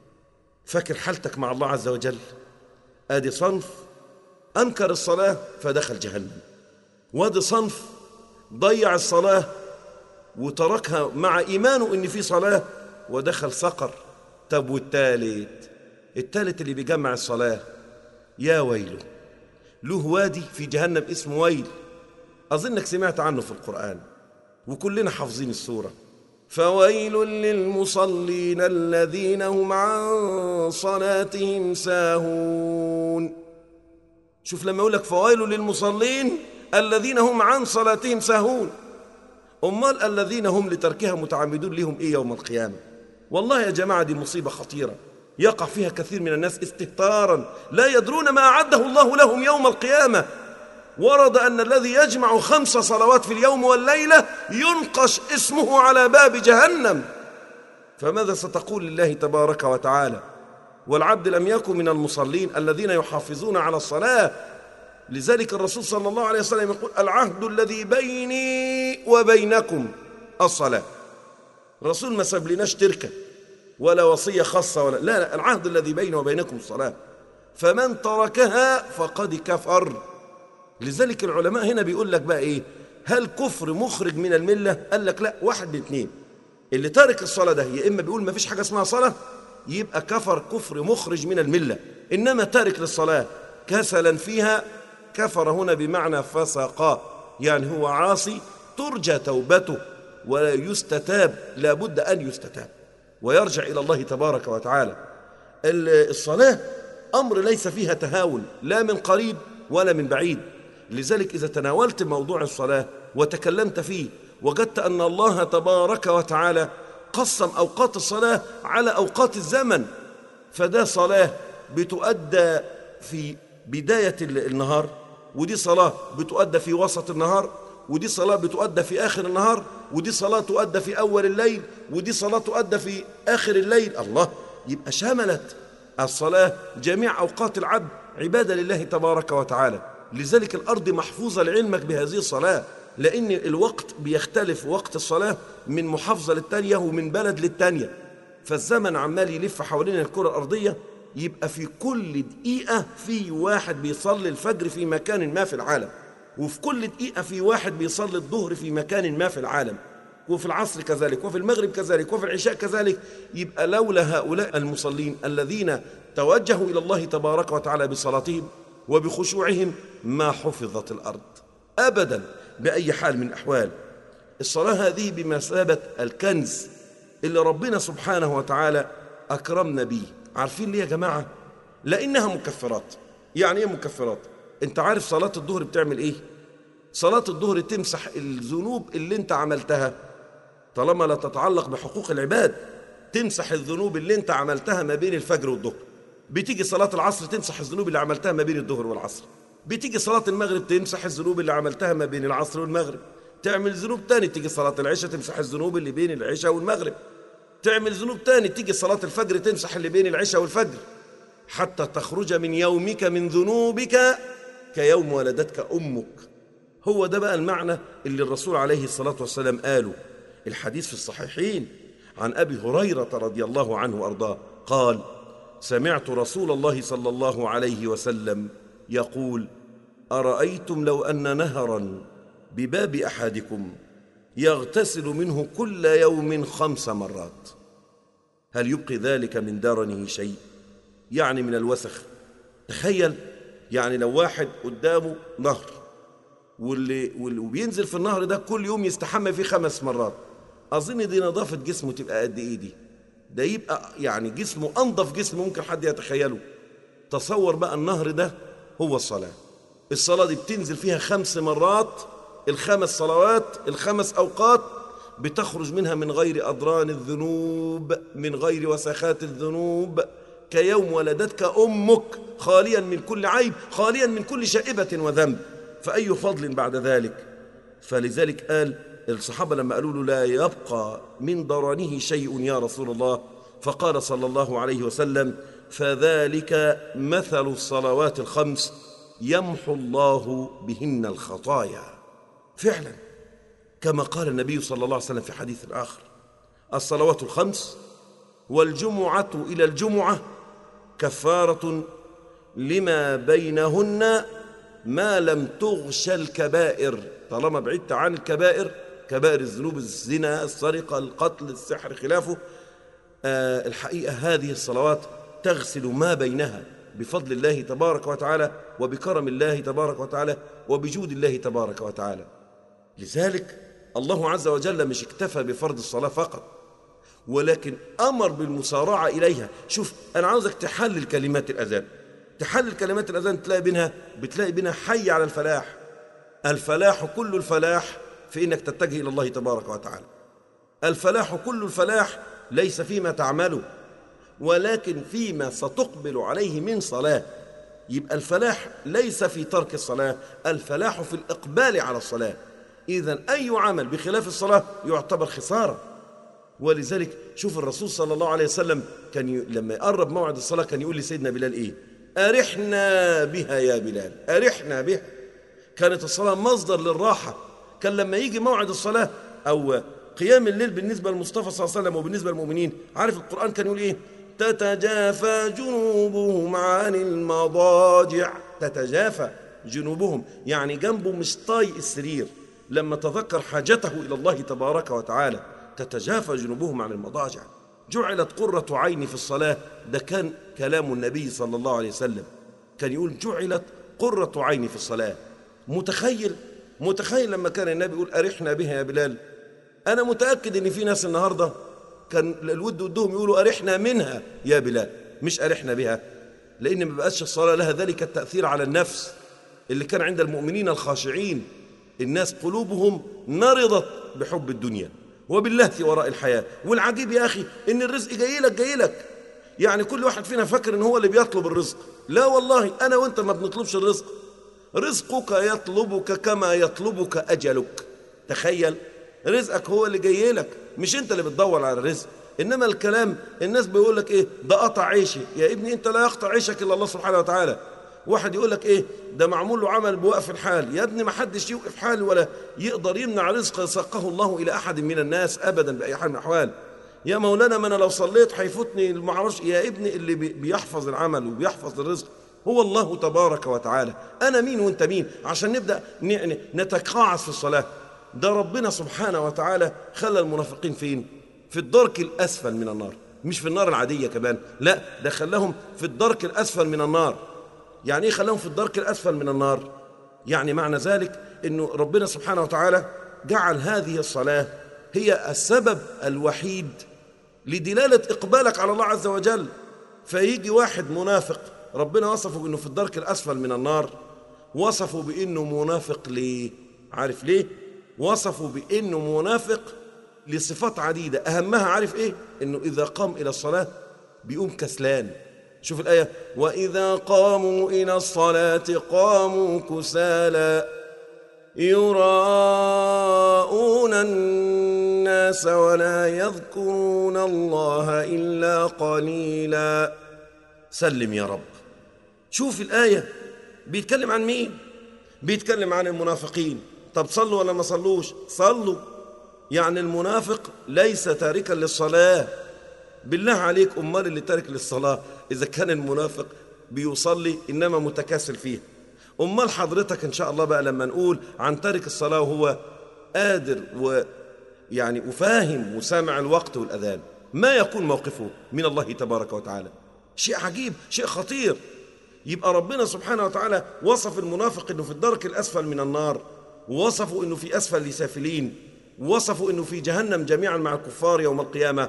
فاكر حالتك مع الله عز وجل آدي صنف أنكر الصلاة فدخل جهنم وادي صنف ضيع الصلاة وتركها مع إيمانه إن في صلاة ودخل سقر طب والتالت التالت اللي بيجمع الصلاة يا ويله له وادي في جهنم اسمه ويل أظنك سمعت عنه في القرآن وكلنا حافظين السورة فويل للمصلين الذين هم عن صلاتهم ساهون شوف لما يقول لك فويل للمصلين الذين هم عن صلاتهم ساهون أمال الذين هم لتركها متعمدون لهم إيه يوم القيامة والله يا جماعة دي مصيبة خطيرة يقع فيها كثير من الناس استهتارا لا يدرون ما أعده الله لهم يوم القيامة ورد أن الذي يجمع خمس صلوات في اليوم والليلة ينقش اسمه على باب جهنم فماذا ستقول لله تبارك وتعالى والعبد لم يكن من المصلين الذين يحافظون على الصلاة لذلك الرسول صلى الله عليه وسلم يقول العهد الذي بيني وبينكم الصلاة الرسول ما ساب لناش تركة ولا وصية خاصة ولا لا, لا العهد الذي بينه وبينكم الصلاة فمن تركها فقد كفر لذلك العلماء هنا بيقول لك بقى ايه هل كفر مخرج من الملة قال لك لا واحد من اتنين اللي تارك الصلاة ده يا إما بيقول ما فيش حاجة اسمها صلاة يبقى كفر كفر مخرج من الملة إنما تارك للصلاة كسلا فيها كفر هنا بمعنى فسق يعني هو عاصي ترجى توبته ولا يستتاب لا بد أن يستتاب ويرجع إلى الله تبارك وتعالى الصلاة أمر ليس فيها تهاون لا من قريب ولا من بعيد لذلك إذا تناولت موضوع الصلاة وتكلمت فيه وجدت أن الله تبارك وتعالى قسم أوقات الصلاة على أوقات الزمن فده صلاة بتؤدى في بداية النهار ودي صلاة بتؤدى في وسط النهار ودي صلاة بتؤدى في آخر النهار ودي صلاة تؤدى في أول الليل ودي صلاة تؤدى في آخر الليل الله يبقى شملت الصلاة جميع أوقات العبد عبادة لله تبارك وتعالى لذلك الأرض محفوظة لعلمك بهذه الصلاة لأن الوقت بيختلف وقت الصلاة من محافظة للتانية ومن بلد للتانية فالزمن عمال يلف حوالين الكرة الأرضية يبقى في كل دقيقة في واحد بيصلي الفجر في مكان ما في العالم وفي كل دقيقة في واحد بيصلي الظهر في مكان ما في العالم وفي العصر كذلك وفي المغرب كذلك وفي العشاء كذلك يبقى لولا هؤلاء المصلين الذين توجهوا إلى الله تبارك وتعالى بصلاتهم وبخشوعهم ما حفظت الأرض أبدا بأي حال من الأحوال الصلاة هذه بمثابة الكنز اللي ربنا سبحانه وتعالى أكرمنا به عارفين ليه يا جماعة لأنها مكفرات يعني إيه مكفرات أنت عارف صلاة الظهر بتعمل إيه صلاة الظهر تمسح الذنوب اللي أنت عملتها طالما لا تتعلق بحقوق العباد تمسح الذنوب اللي أنت عملتها ما بين الفجر والظهر بتيجي صلاة العصر تمسح الذنوب اللي عملتها ما بين الظهر والعصر بتيجي صلاة المغرب تمسح الذنوب اللي عملتها ما بين العصر والمغرب تعمل ذنوب تاني تيجي صلاة العشاء تمسح الذنوب اللي بين العشاء والمغرب تعمل ذنوب تاني تيجي صلاة الفجر تمسح اللي بين العشاء والفجر حتى تخرج من يومك من ذنوبك كيوم ولدتك أمك هو ده بقى المعنى اللي الرسول عليه الصلاة والسلام قاله الحديث في الصحيحين عن أبي هريرة رضي الله عنه وأرضاه قال سمعت رسول الله صلى الله عليه وسلم يقول أرأيتم لو أن نهرا بباب أحدكم يغتسل منه كل يوم خمس مرات هل يبقي ذلك من درنه شيء يعني من الوسخ تخيل يعني لو واحد قدامه نهر واللي, واللي وبينزل في النهر ده كل يوم يستحمى فيه خمس مرات أظن دي نظافة جسمه تبقى قد إيه دي ده يبقى يعني جسمه أنظف جسم ممكن حد يتخيله تصور بقى النهر ده هو الصلاة الصلاة دي بتنزل فيها خمس مرات الخمس صلوات الخمس أوقات بتخرج منها من غير أضران الذنوب من غير وسخات الذنوب كيوم ولدتك أمك خاليا من كل عيب خاليا من كل شائبة وذنب فأي فضل بعد ذلك فلذلك قال الصحابة لما قالوا له لا يبقى من ضرنه شيء يا رسول الله فقال صلى الله عليه وسلم فذلك مثل الصلوات الخمس يمحو الله بهن الخطايا فعلا كما قال النبي صلى الله عليه وسلم في حديث آخر الصلوات الخمس والجمعة إلى الجمعة كفارة لما بينهن ما لم تغش الكبائر طالما بعدت عن الكبائر كبائر الذنوب الزنا السرقة القتل السحر خلافه آه الحقيقة هذه الصلوات تغسل ما بينها بفضل الله تبارك وتعالى وبكرم الله تبارك وتعالى وبجود الله تبارك وتعالى لذلك الله عز وجل مش اكتفى بفرض الصلاة فقط ولكن أمر بالمسارعة إليها شوف أنا عاوزك تحلل كلمات الأذان تحلل كلمات الأذان تلاقي بينها بتلاقي بينها حي على الفلاح الفلاح كل الفلاح في إنك تتجه إلى الله تبارك وتعالى الفلاح كل الفلاح ليس فيما تعمله ولكن فيما ستقبل عليه من صلاة يبقى الفلاح ليس في ترك الصلاة الفلاح في الإقبال على الصلاة إذا أي عمل بخلاف الصلاة يعتبر خسارة ولذلك شوف الرسول صلى الله عليه وسلم كان ي... لما يقرب موعد الصلاة كان يقول لسيدنا بلال إيه أرحنا بها يا بلال أرحنا بها كانت الصلاة مصدر للراحة كان لما يجي موعد الصلاة أو قيام الليل بالنسبة للمصطفى صلى الله عليه وسلم وبالنسبة للمؤمنين عارف القرآن كان يقول إيه تتجافى جنوبهم عن المضاجع تتجافى جنوبهم يعني جنبه مش طايق السرير لما تذكر حاجته إلى الله تبارك وتعالى تتجافى جنوبهم عن المضاجع جعلت قرة عيني في الصلاة ده كان كلام النبي صلى الله عليه وسلم كان يقول جعلت قرة عيني في الصلاة متخيل متخيل لما كان النبي يقول أرحنا بها يا بلال أنا متأكد إن في ناس النهاردة كان الود ودهم يقولوا أرحنا منها يا بلال مش أرحنا بها لأن ما بقاش الصلاة لها ذلك التأثير على النفس اللي كان عند المؤمنين الخاشعين الناس قلوبهم مرضت بحب الدنيا وباللهث وراء الحياة والعجيب يا أخي إن الرزق جاي لك جاي لك يعني كل واحد فينا فاكر إن هو اللي بيطلب الرزق لا والله أنا وأنت ما بنطلبش الرزق رزقك يطلبك كما يطلبك أجلك تخيل رزقك هو اللي جاي لك مش أنت اللي بتدور على الرزق إنما الكلام الناس بيقول لك إيه ده قطع عيشي يا ابني أنت لا يقطع عيشك إلا الله سبحانه وتعالى واحد يقول لك ايه ده معمول له عمل بوقف الحال يا ابني ما حدش يوقف حال ولا يقدر يمنع رزق ساقه الله الى احد من الناس ابدا باي حال من الاحوال يا مولانا ما انا لو صليت هيفوتني ما اعرفش يا ابني اللي بيحفظ العمل وبيحفظ الرزق هو الله تبارك وتعالى انا مين وانت مين عشان نبدا نتقاعس في الصلاه ده ربنا سبحانه وتعالى خلى المنافقين فين في الدرك الاسفل من النار مش في النار العاديه كمان لا ده خلاهم في الدرك الاسفل من النار يعني ايه خلاهم في الدرك الاسفل من النار يعني معنى ذلك انه ربنا سبحانه وتعالى جعل هذه الصلاه هي السبب الوحيد لدلاله اقبالك على الله عز وجل فيجي واحد منافق ربنا وصفه بانه في الدرك الاسفل من النار وصفه بانه منافق ليه عارف ليه وصفه بانه منافق لصفات عديده اهمها عارف ايه انه اذا قام الى الصلاه بيقوم كسلان شوف الآية وإذا قاموا إلى الصلاة قاموا كسالى يراءون الناس ولا يذكرون الله إلا قليلا سلم يا رب شوف الآية بيتكلم عن مين بيتكلم عن المنافقين طب صلوا ولا ما صلوش صلوا يعني المنافق ليس تاركا للصلاة بالله عليك أمال اللي تارك للصلاة إذا كان المنافق بيصلي إنما متكاسل فيها أمال حضرتك إن شاء الله بقى لما نقول عن تارك الصلاة وهو قادر و يعني وفاهم وسامع الوقت والأذان ما يكون موقفه من الله تبارك وتعالى شيء عجيب شيء خطير يبقى ربنا سبحانه وتعالى وصف المنافق انه في الدرك الاسفل من النار ووصفه انه في اسفل لسافلين ووصفه انه في جهنم جميعا مع الكفار يوم القيامه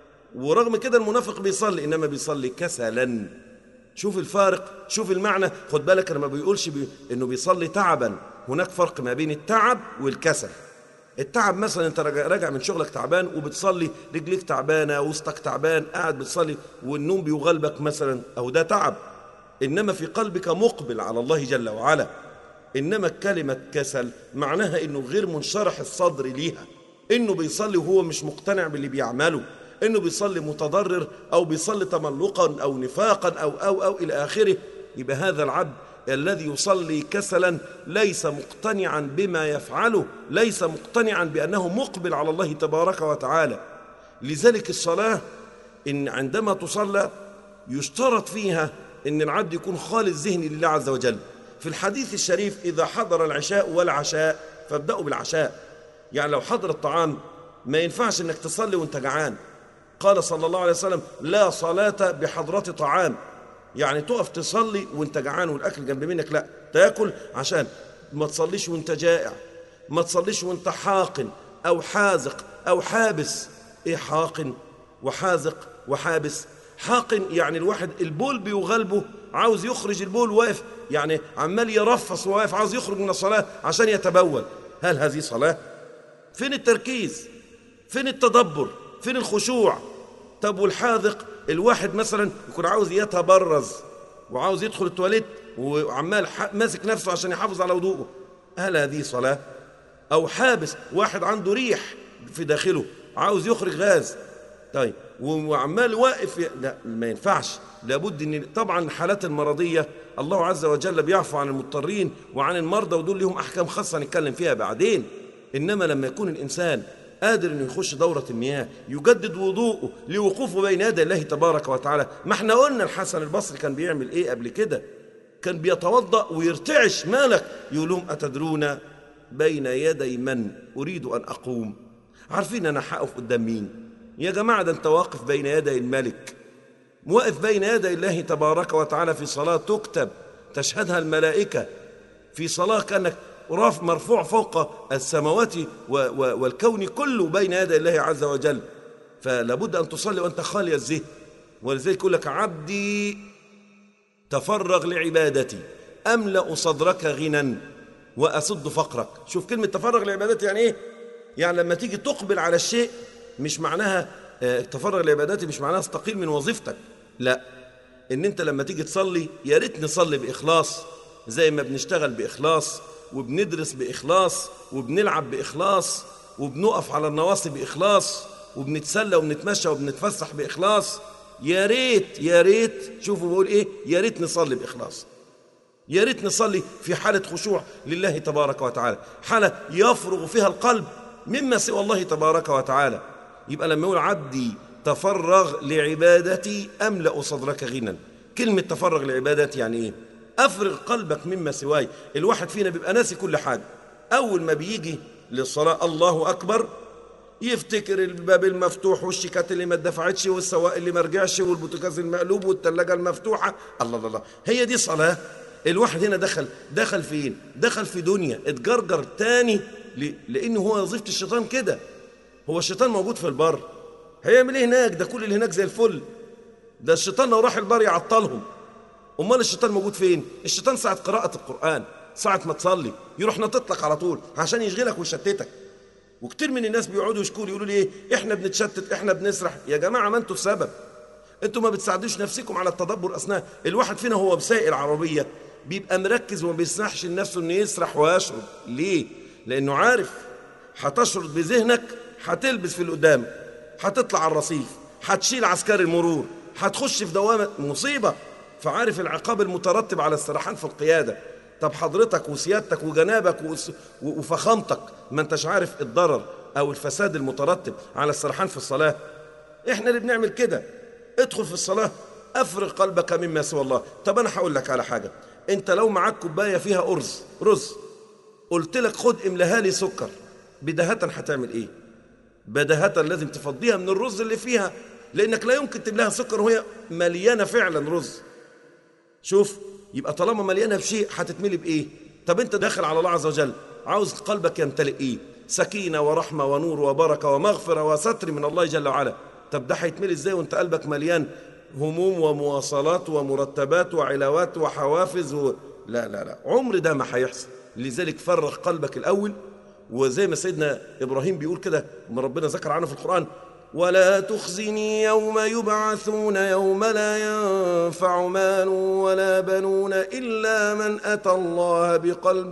ورغم كده المنافق بيصلي انما بيصلي كسلا شوف الفارق شوف المعنى خد بالك انا ما بيقولش بي انه بيصلي تعبا هناك فرق ما بين التعب والكسل التعب مثلا انت راجع من شغلك تعبان وبتصلي رجليك تعبانه وسطك تعبان قاعد بتصلي والنوم بيغلبك مثلا او ده تعب انما في قلبك مقبل على الله جل وعلا انما كلمه كسل معناها انه غير منشرح الصدر ليها انه بيصلي وهو مش مقتنع باللي بيعمله انه بيصلي متضرر او بيصلي تملقا او نفاقا او او او الى اخره يبقى هذا العبد الذي يصلي كسلا ليس مقتنعا بما يفعله ليس مقتنعا بانه مقبل على الله تبارك وتعالى لذلك الصلاه ان عندما تصلى يشترط فيها ان العبد يكون خالص ذهني لله عز وجل في الحديث الشريف اذا حضر العشاء والعشاء فابداوا بالعشاء يعني لو حضر الطعام ما ينفعش انك تصلي وانت جعان قال صلى الله عليه وسلم لا صلاة بحضرة طعام يعني تقف تصلي وانت جعان والاكل جنب منك لا تاكل عشان ما تصليش وانت جائع ما تصليش وانت حاقن او حازق او حابس ايه حاقن وحازق وحابس حاقن يعني الواحد البول بيغلبه عاوز يخرج البول واقف يعني عمال يرفص وواقف عاوز يخرج من الصلاة عشان يتبول هل هذه صلاة؟ فين التركيز؟ فين التدبر؟ فين الخشوع طب والحاذق الواحد مثلا يكون عاوز يتبرز وعاوز يدخل التواليت وعمال ماسك نفسه عشان يحافظ على وضوءه هل هذه صلاة أو حابس واحد عنده ريح في داخله عاوز يخرج غاز طيب وعمال واقف لا ما ينفعش لابد ان طبعا الحالات المرضيه الله عز وجل بيعفو عن المضطرين وعن المرضى ودول لهم احكام خاصه نتكلم فيها بعدين انما لما يكون الانسان قادر انه يخش دورة المياه يجدد وضوءه لوقوفه بين يدي الله تبارك وتعالى ما احنا قلنا الحسن البصري كان بيعمل ايه قبل كده كان بيتوضأ ويرتعش مالك يقول لهم أتدرون بين يدي من أريد أن أقوم عارفين أنا هقف قدام مين يا جماعة ده أنت واقف بين يدي الملك واقف بين يدي الله تبارك وتعالى في صلاة تكتب تشهدها الملائكة في صلاة كأنك رف مرفوع فوق السماوات والكون كله بين يدي الله عز وجل فلابد أن تصلي وأنت خالي الذهن ولذلك يقول لك عبدي تفرغ لعبادتي أملأ صدرك غنى وأسد فقرك شوف كلمة تفرغ لعبادات يعني إيه يعني لما تيجي تقبل على الشيء مش معناها آه، تفرغ لعباداتي مش معناها استقيل من وظيفتك لا ان انت لما تيجي تصلي يا ريت نصلي باخلاص زي ما بنشتغل باخلاص وبندرس باخلاص وبنلعب باخلاص وبنقف على النواصي باخلاص وبنتسلى وبنتمشى وبنتفسح باخلاص يا ريت يا ريت شوفوا بقول ايه يا ريت نصلي باخلاص يا ريت نصلي في حالة خشوع لله تبارك وتعالى حالة يفرغ فيها القلب مما سوى الله تبارك وتعالى يبقى لما يقول عبدي تفرغ لعبادتي أملأ صدرك غنى كلمة تفرغ لعبادتي يعني إيه أفرغ قلبك مما سواي الواحد فينا بيبقى ناسي كل حاجة أول ما بيجي للصلاة الله أكبر يفتكر الباب المفتوح والشيكات اللي ما اتدفعتش والسواق اللي ما رجعش والبوتاجاز المقلوب والثلاجة المفتوحة الله الله الله هي دي صلاة الواحد هنا دخل دخل فين دخل في دنيا اتجرجر تاني لانه هو وظيفه الشيطان كده هو الشيطان موجود في البر هيعمل ايه هناك ده كل اللي هناك زي الفل ده الشيطان لو راح البر يعطلهم امال الشيطان موجود فين الشيطان ساعه قراءه القران ساعه ما تصلي يروح نطط لك على طول عشان يشغلك ويشتتك وكتير من الناس بيقعدوا يشكوا يقولوا لي ايه احنا بنتشتت احنا بنسرح يا جماعه ما انتوا السبب انتوا ما بتساعدوش نفسكم على التدبر اثناء الواحد فينا هو بسائق العربيه بيبقى مركز وما بيسمحش لنفسه انه يسرح ويشرب ليه لانه عارف هتشرد بذهنك هتلبس في اللي قدامك هتطلع على الرصيف هتشيل عسكري المرور هتخش في دوامه مصيبه فعارف العقاب المترتب على السرحان في القياده طب حضرتك وسيادتك وجنابك وفخامتك ما انتش عارف الضرر او الفساد المترتب على السرحان في الصلاه احنا اللي بنعمل كده ادخل في الصلاه افرغ قلبك مما سوى الله طب انا هقول لك على حاجه انت لو معاك كوبايه فيها ارز رز قلت لك خد املاها لي سكر بدهة هتعمل ايه بدهة لازم تفضيها من الرز اللي فيها لانك لا يمكن تملاها سكر وهي مليانه فعلا رز شوف يبقى طالما مليانه بشيء هتتملي بايه طب انت داخل على الله عز وجل عاوز قلبك يمتلئ ايه سكينه ورحمه ونور وبركه ومغفره وستر من الله جل وعلا طب ده هيتملي ازاي وانت قلبك مليان هموم ومواصلات ومرتبات وعلاوات وحوافز و... لا لا لا عمر ده ما هيحصل لذلك فرغ قلبك الأول وزي ما سيدنا إبراهيم بيقول كده ما ربنا ذكر عنه في القرآن ولا تخزني يوم يبعثون يوم لا ينفع مال ولا بنون إلا من أتى الله بقلب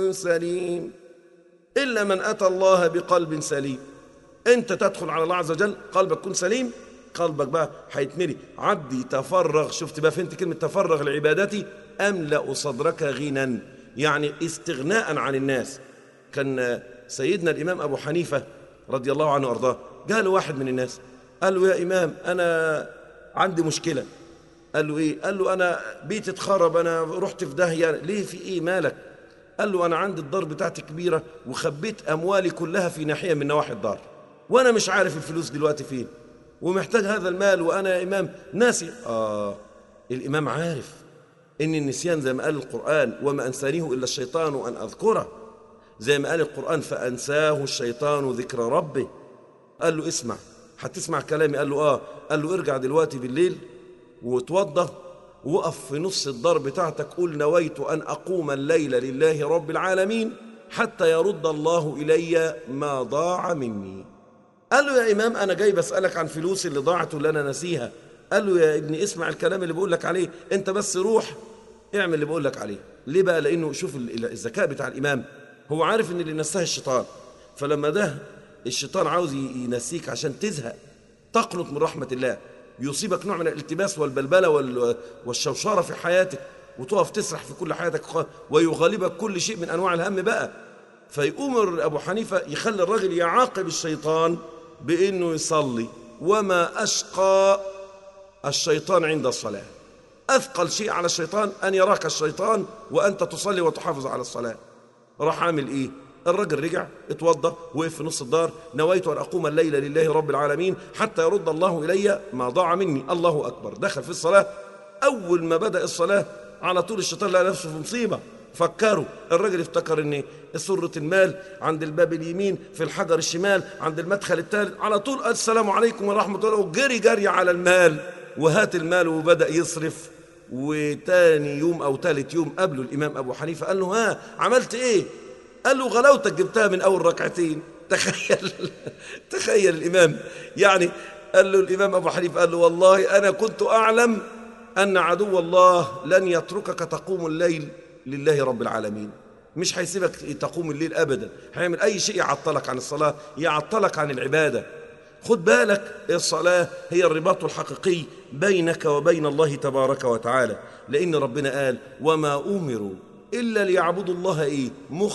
سليم إلا من أتى الله بقلب سليم أنت تدخل على الله عز وجل قلبك يكون سليم قلبك بقى هيتملي عبدي تفرغ شفت بقى فهمت كلمة تفرغ لعبادتي أملأ صدرك غنى يعني استغناء عن الناس كان سيدنا الإمام أبو حنيفة رضي الله عنه وأرضاه قال واحد من الناس قال له يا إمام أنا عندي مشكلة قال له إيه قال له أنا بيتي اتخرب أنا رحت في داهية ليه في إيه مالك قال له أنا عندي الدار بتاعتي كبيرة وخبيت أموالي كلها في ناحية من نواحي الدار وأنا مش عارف الفلوس دلوقتي فين ومحتاج هذا المال وأنا يا إمام ناسي آه الإمام عارف إن النسيان زي ما قال القرآن وما أنسانيه إلا الشيطان أن أذكره زي ما قال القرآن فأنساه الشيطان ذكر ربه قال له اسمع هتسمع كلامي قال له آه قال له ارجع دلوقتي بالليل وتوضى وقف في نص الدار بتاعتك قول نويت أن أقوم الليل لله رب العالمين حتى يرد الله إلي ما ضاع مني قال له يا إمام أنا جاي بسألك عن فلوسي اللي ضاعت واللي أنا نسيها قال له يا ابني اسمع الكلام اللي بقول لك عليه أنت بس روح اعمل اللي بقول لك عليه ليه بقى لأنه شوف الذكاء بتاع الإمام هو عارف إن اللي نساه الشيطان فلما ده الشيطان عاوز ينسيك عشان تزهق تقنط من رحمة الله يصيبك نوع من الالتباس والبلبلة والشوشرة في حياتك وتقف تسرح في كل حياتك ويغالبك كل شيء من أنواع الهم بقى فيؤمر أبو حنيفة يخلي الرجل يعاقب الشيطان بأنه يصلي وما أشقى الشيطان عند الصلاة أثقل شيء على الشيطان أن يراك الشيطان وأنت تصلي وتحافظ على الصلاة راح عامل إيه الرجل رجع اتوضى وقف في نص الدار نويت أن أقوم الليل لله رب العالمين حتى يرد الله إلي ما ضاع مني الله أكبر دخل في الصلاة أول ما بدأ الصلاة على طول الشيطان لقى نفسه في مصيبة فكروا الراجل افتكر ان سرة المال عند الباب اليمين في الحجر الشمال عند المدخل الثالث على طول قال السلام عليكم ورحمة الله وجري جري على المال وهات المال وبدأ يصرف وتاني يوم أو تالت يوم قبله الإمام أبو حنيفة قال له ها عملت إيه قال له غلاوتك جبتها من أول ركعتين تخيل تخيل الإمام يعني قال له الإمام أبو حنيفة قال له والله أنا كنت أعلم أن عدو الله لن يتركك تقوم الليل لله رب العالمين مش هيسيبك تقوم الليل أبدا هيعمل أي شيء يعطلك عن الصلاة يعطلك عن العبادة خد بالك الصلاة هي الرباط الحقيقي بينك وبين الله تبارك وتعالى لأن ربنا قال وما أمروا إلا ليعبدوا الله إيه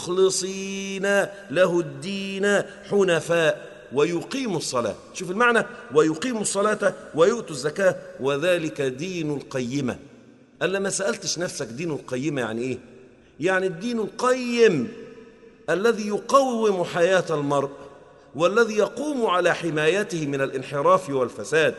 مخلصين له الدين حنفاء ويقيموا الصلاة شوف المعنى ويقيموا الصلاة ويؤتوا الزكاة وذلك دين القيمة قال ما سألتش نفسك دين القيمة يعني إيه يعني الدين القيم الذي يقوم حياة المرء والذي يقوم على حمايته من الانحراف والفساد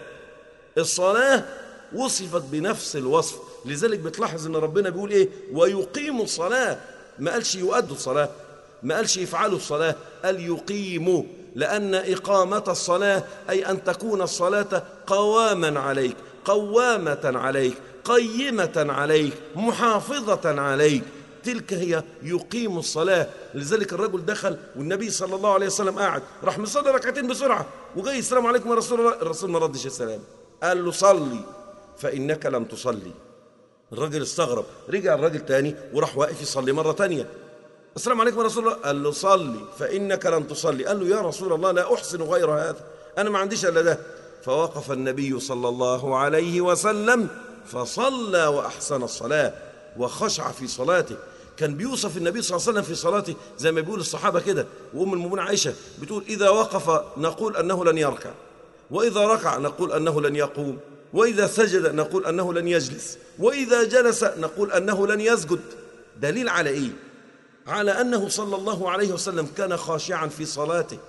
الصلاة وصفت بنفس الوصف لذلك بتلاحظ ان ربنا بيقول ايه ويقيموا الصلاة ما قالش يؤدوا الصلاة ما قالش يفعلوا الصلاة قال يقيموا لأن إقامة الصلاة أي أن تكون الصلاة قواما عليك قوامة عليك قيمة عليك محافظة عليك تلك هي يقيم الصلاة لذلك الرجل دخل والنبي صلى الله عليه وسلم قاعد راح مصلي ركعتين بسرعة وجاي السلام عليكم يا رسول الله الرسول ما ردش السلام قال له صلي فإنك لم تصلي الراجل استغرب رجع الراجل تاني وراح واقف يصلي مرة تانية السلام عليكم يا رسول الله قال له صلي فإنك لم تصلي قال له يا رسول الله لا أحسن غير هذا أنا ما عنديش إلا ده فوقف النبي صلى الله عليه وسلم فصلى وأحسن الصلاة وخشع في صلاته كان بيوصف النبي صلى الله عليه وسلم في صلاته زي ما بيقول الصحابة كده وأم المؤمنين عائشة بتقول إذا وقف نقول أنه لن يركع وإذا ركع نقول أنه لن يقوم وإذا سجد نقول أنه لن يجلس وإذا جلس نقول أنه لن يسجد دليل على إيه؟ على أنه صلى الله عليه وسلم كان خاشعا في صلاته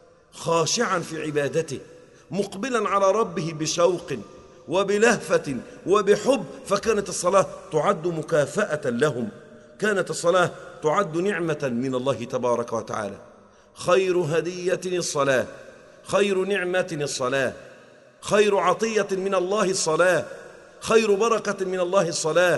خاشعا في عبادته مقبلا على ربه بشوق وبلهفة وبحب فكانت الصلاة تعد مكافأة لهم كانت الصلاة تعد نعمة من الله تبارك وتعالى خير هدية الصلاة خير نعمة الصلاة خير عطية من الله الصلاة خير بركة من الله الصلاة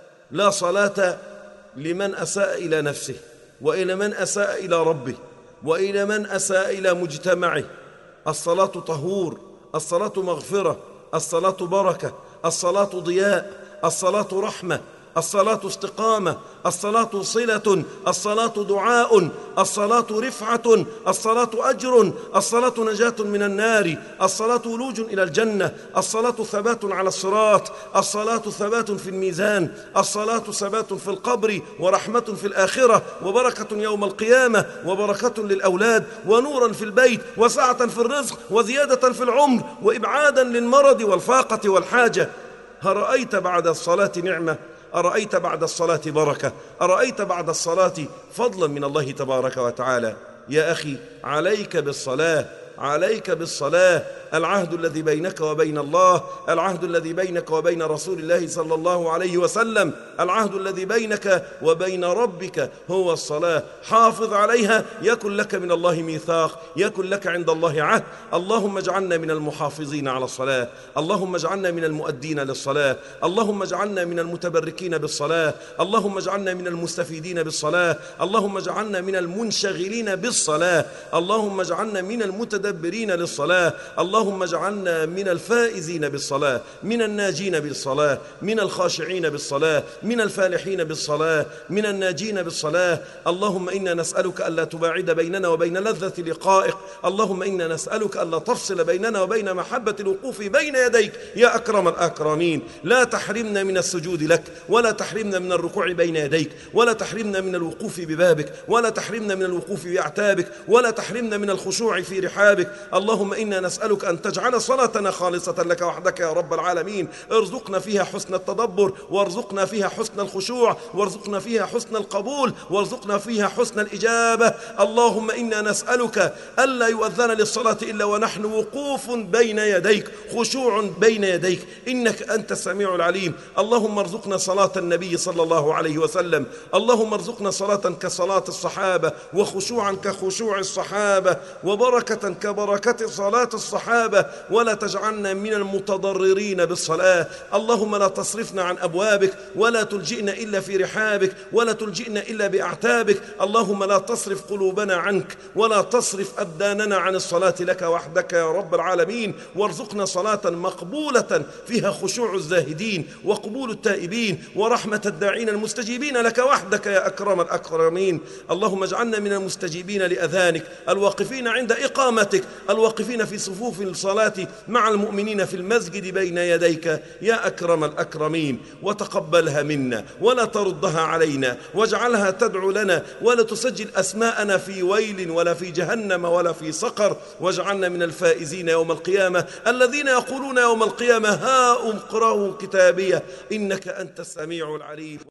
لا صلاة لمن أساء إلى نفسه وإلى من أساء إلى ربه وإلى من أساء إلى مجتمعه الصلاة طهور الصلاة مغفرة الصلاة بركة الصلاة ضياء الصلاة رحمة الصلاة استقامة الصلاة صلة الصلاة دعاء الصلاة رفعة الصلاة أجر الصلاة نجاة من النار الصلاة ولوج إلى الجنة الصلاة ثبات على الصراط الصلاة ثبات في الميزان الصلاة ثبات في القبر ورحمة في الآخرة وبركة يوم القيامة وبركة للأولاد ونورا في البيت وسعة في الرزق وزيادة في العمر وإبعادا للمرض والفاقة والحاجة هرأيت بعد الصلاة نعمة أرأيت بعد الصلاة بركة أرأيت بعد الصلاة فضلا من الله تبارك وتعالى يا أخي عليك بالصلاة عليك بالصلاة العهد الذي بينك وبين الله العهد الذي بينك وبين رسول الله صلى الله عليه وسلم العهد الذي بينك وبين ربك هو الصلاة حافظ عليها يكن لك من الله ميثاق يكن لك عند الله عهد اللهم اجعلنا من المحافظين على الصلاة اللهم اجعلنا من المؤدين للصلاة اللهم اجعلنا من المتبركين بالصلاة اللهم اجعلنا من المستفيدين بالصلاة اللهم اجعلنا من المنشغلين بالصلاة اللهم اجعلنا من المتدبرين للصلاة اللهم اجعلنا من الفائزين بالصلاة من الناجين بالصلاة من الخاشعين بالصلاة من الفالحين بالصلاة من الناجين بالصلاة اللهم إنا نسألك ألا تباعد بيننا وبين لذة لقائك اللهم إنا نسألك ألا تفصل بيننا وبين محبة الوقوف بين يديك يا أكرم الأكرمين لا تحرمنا من السجود لك ولا تحرمنا من الركوع بين يديك ولا تحرمنا من الوقوف ببابك ولا تحرمنا من الوقوف بأعتابك ولا تحرمنا من الخشوع في رحابك اللهم إنا نسألك أن تجعل صلاتنا خالصة لك وحدك يا رب العالمين ارزقنا فيها حسن التدبر وارزقنا فيها حسن الخشوع وارزقنا فيها حسن القبول وارزقنا فيها حسن الإجابة اللهم إنا نسألك ألا يؤذن للصلاة إلا ونحن وقوف بين يديك خشوع بين يديك إنك أنت السميع العليم اللهم ارزقنا صلاة النبي صلى الله عليه وسلم اللهم ارزقنا صلاة كصلاة الصحابة وخشوعا كخشوع الصحابة وبركة كبركة صلاة الصحابة الصحابة ولا تجعلنا من المتضررين بالصلاة اللهم لا تصرفنا عن أبوابك ولا تلجئنا إلا في رحابك ولا تلجئنا إلا بأعتابك اللهم لا تصرف قلوبنا عنك ولا تصرف أبداننا عن الصلاة لك وحدك يا رب العالمين وارزقنا صلاة مقبولة فيها خشوع الزاهدين وقبول التائبين ورحمة الداعين المستجيبين لك وحدك يا أكرم الأكرمين اللهم اجعلنا من المستجيبين لأذانك الواقفين عند إقامتك الواقفين في صفوف الصلاة مع المؤمنين في المسجد بين يديك يا أكرم الأكرمين وتقبلها منا ولا تردها علينا واجعلها تدعو لنا ولا تسجل أسماءنا في ويل ولا في جهنم ولا في صقر واجعلنا من الفائزين يوم القيامة الذين يقولون يوم القيامة ها أقرأوا كتابيه إنك أنت السميع العليم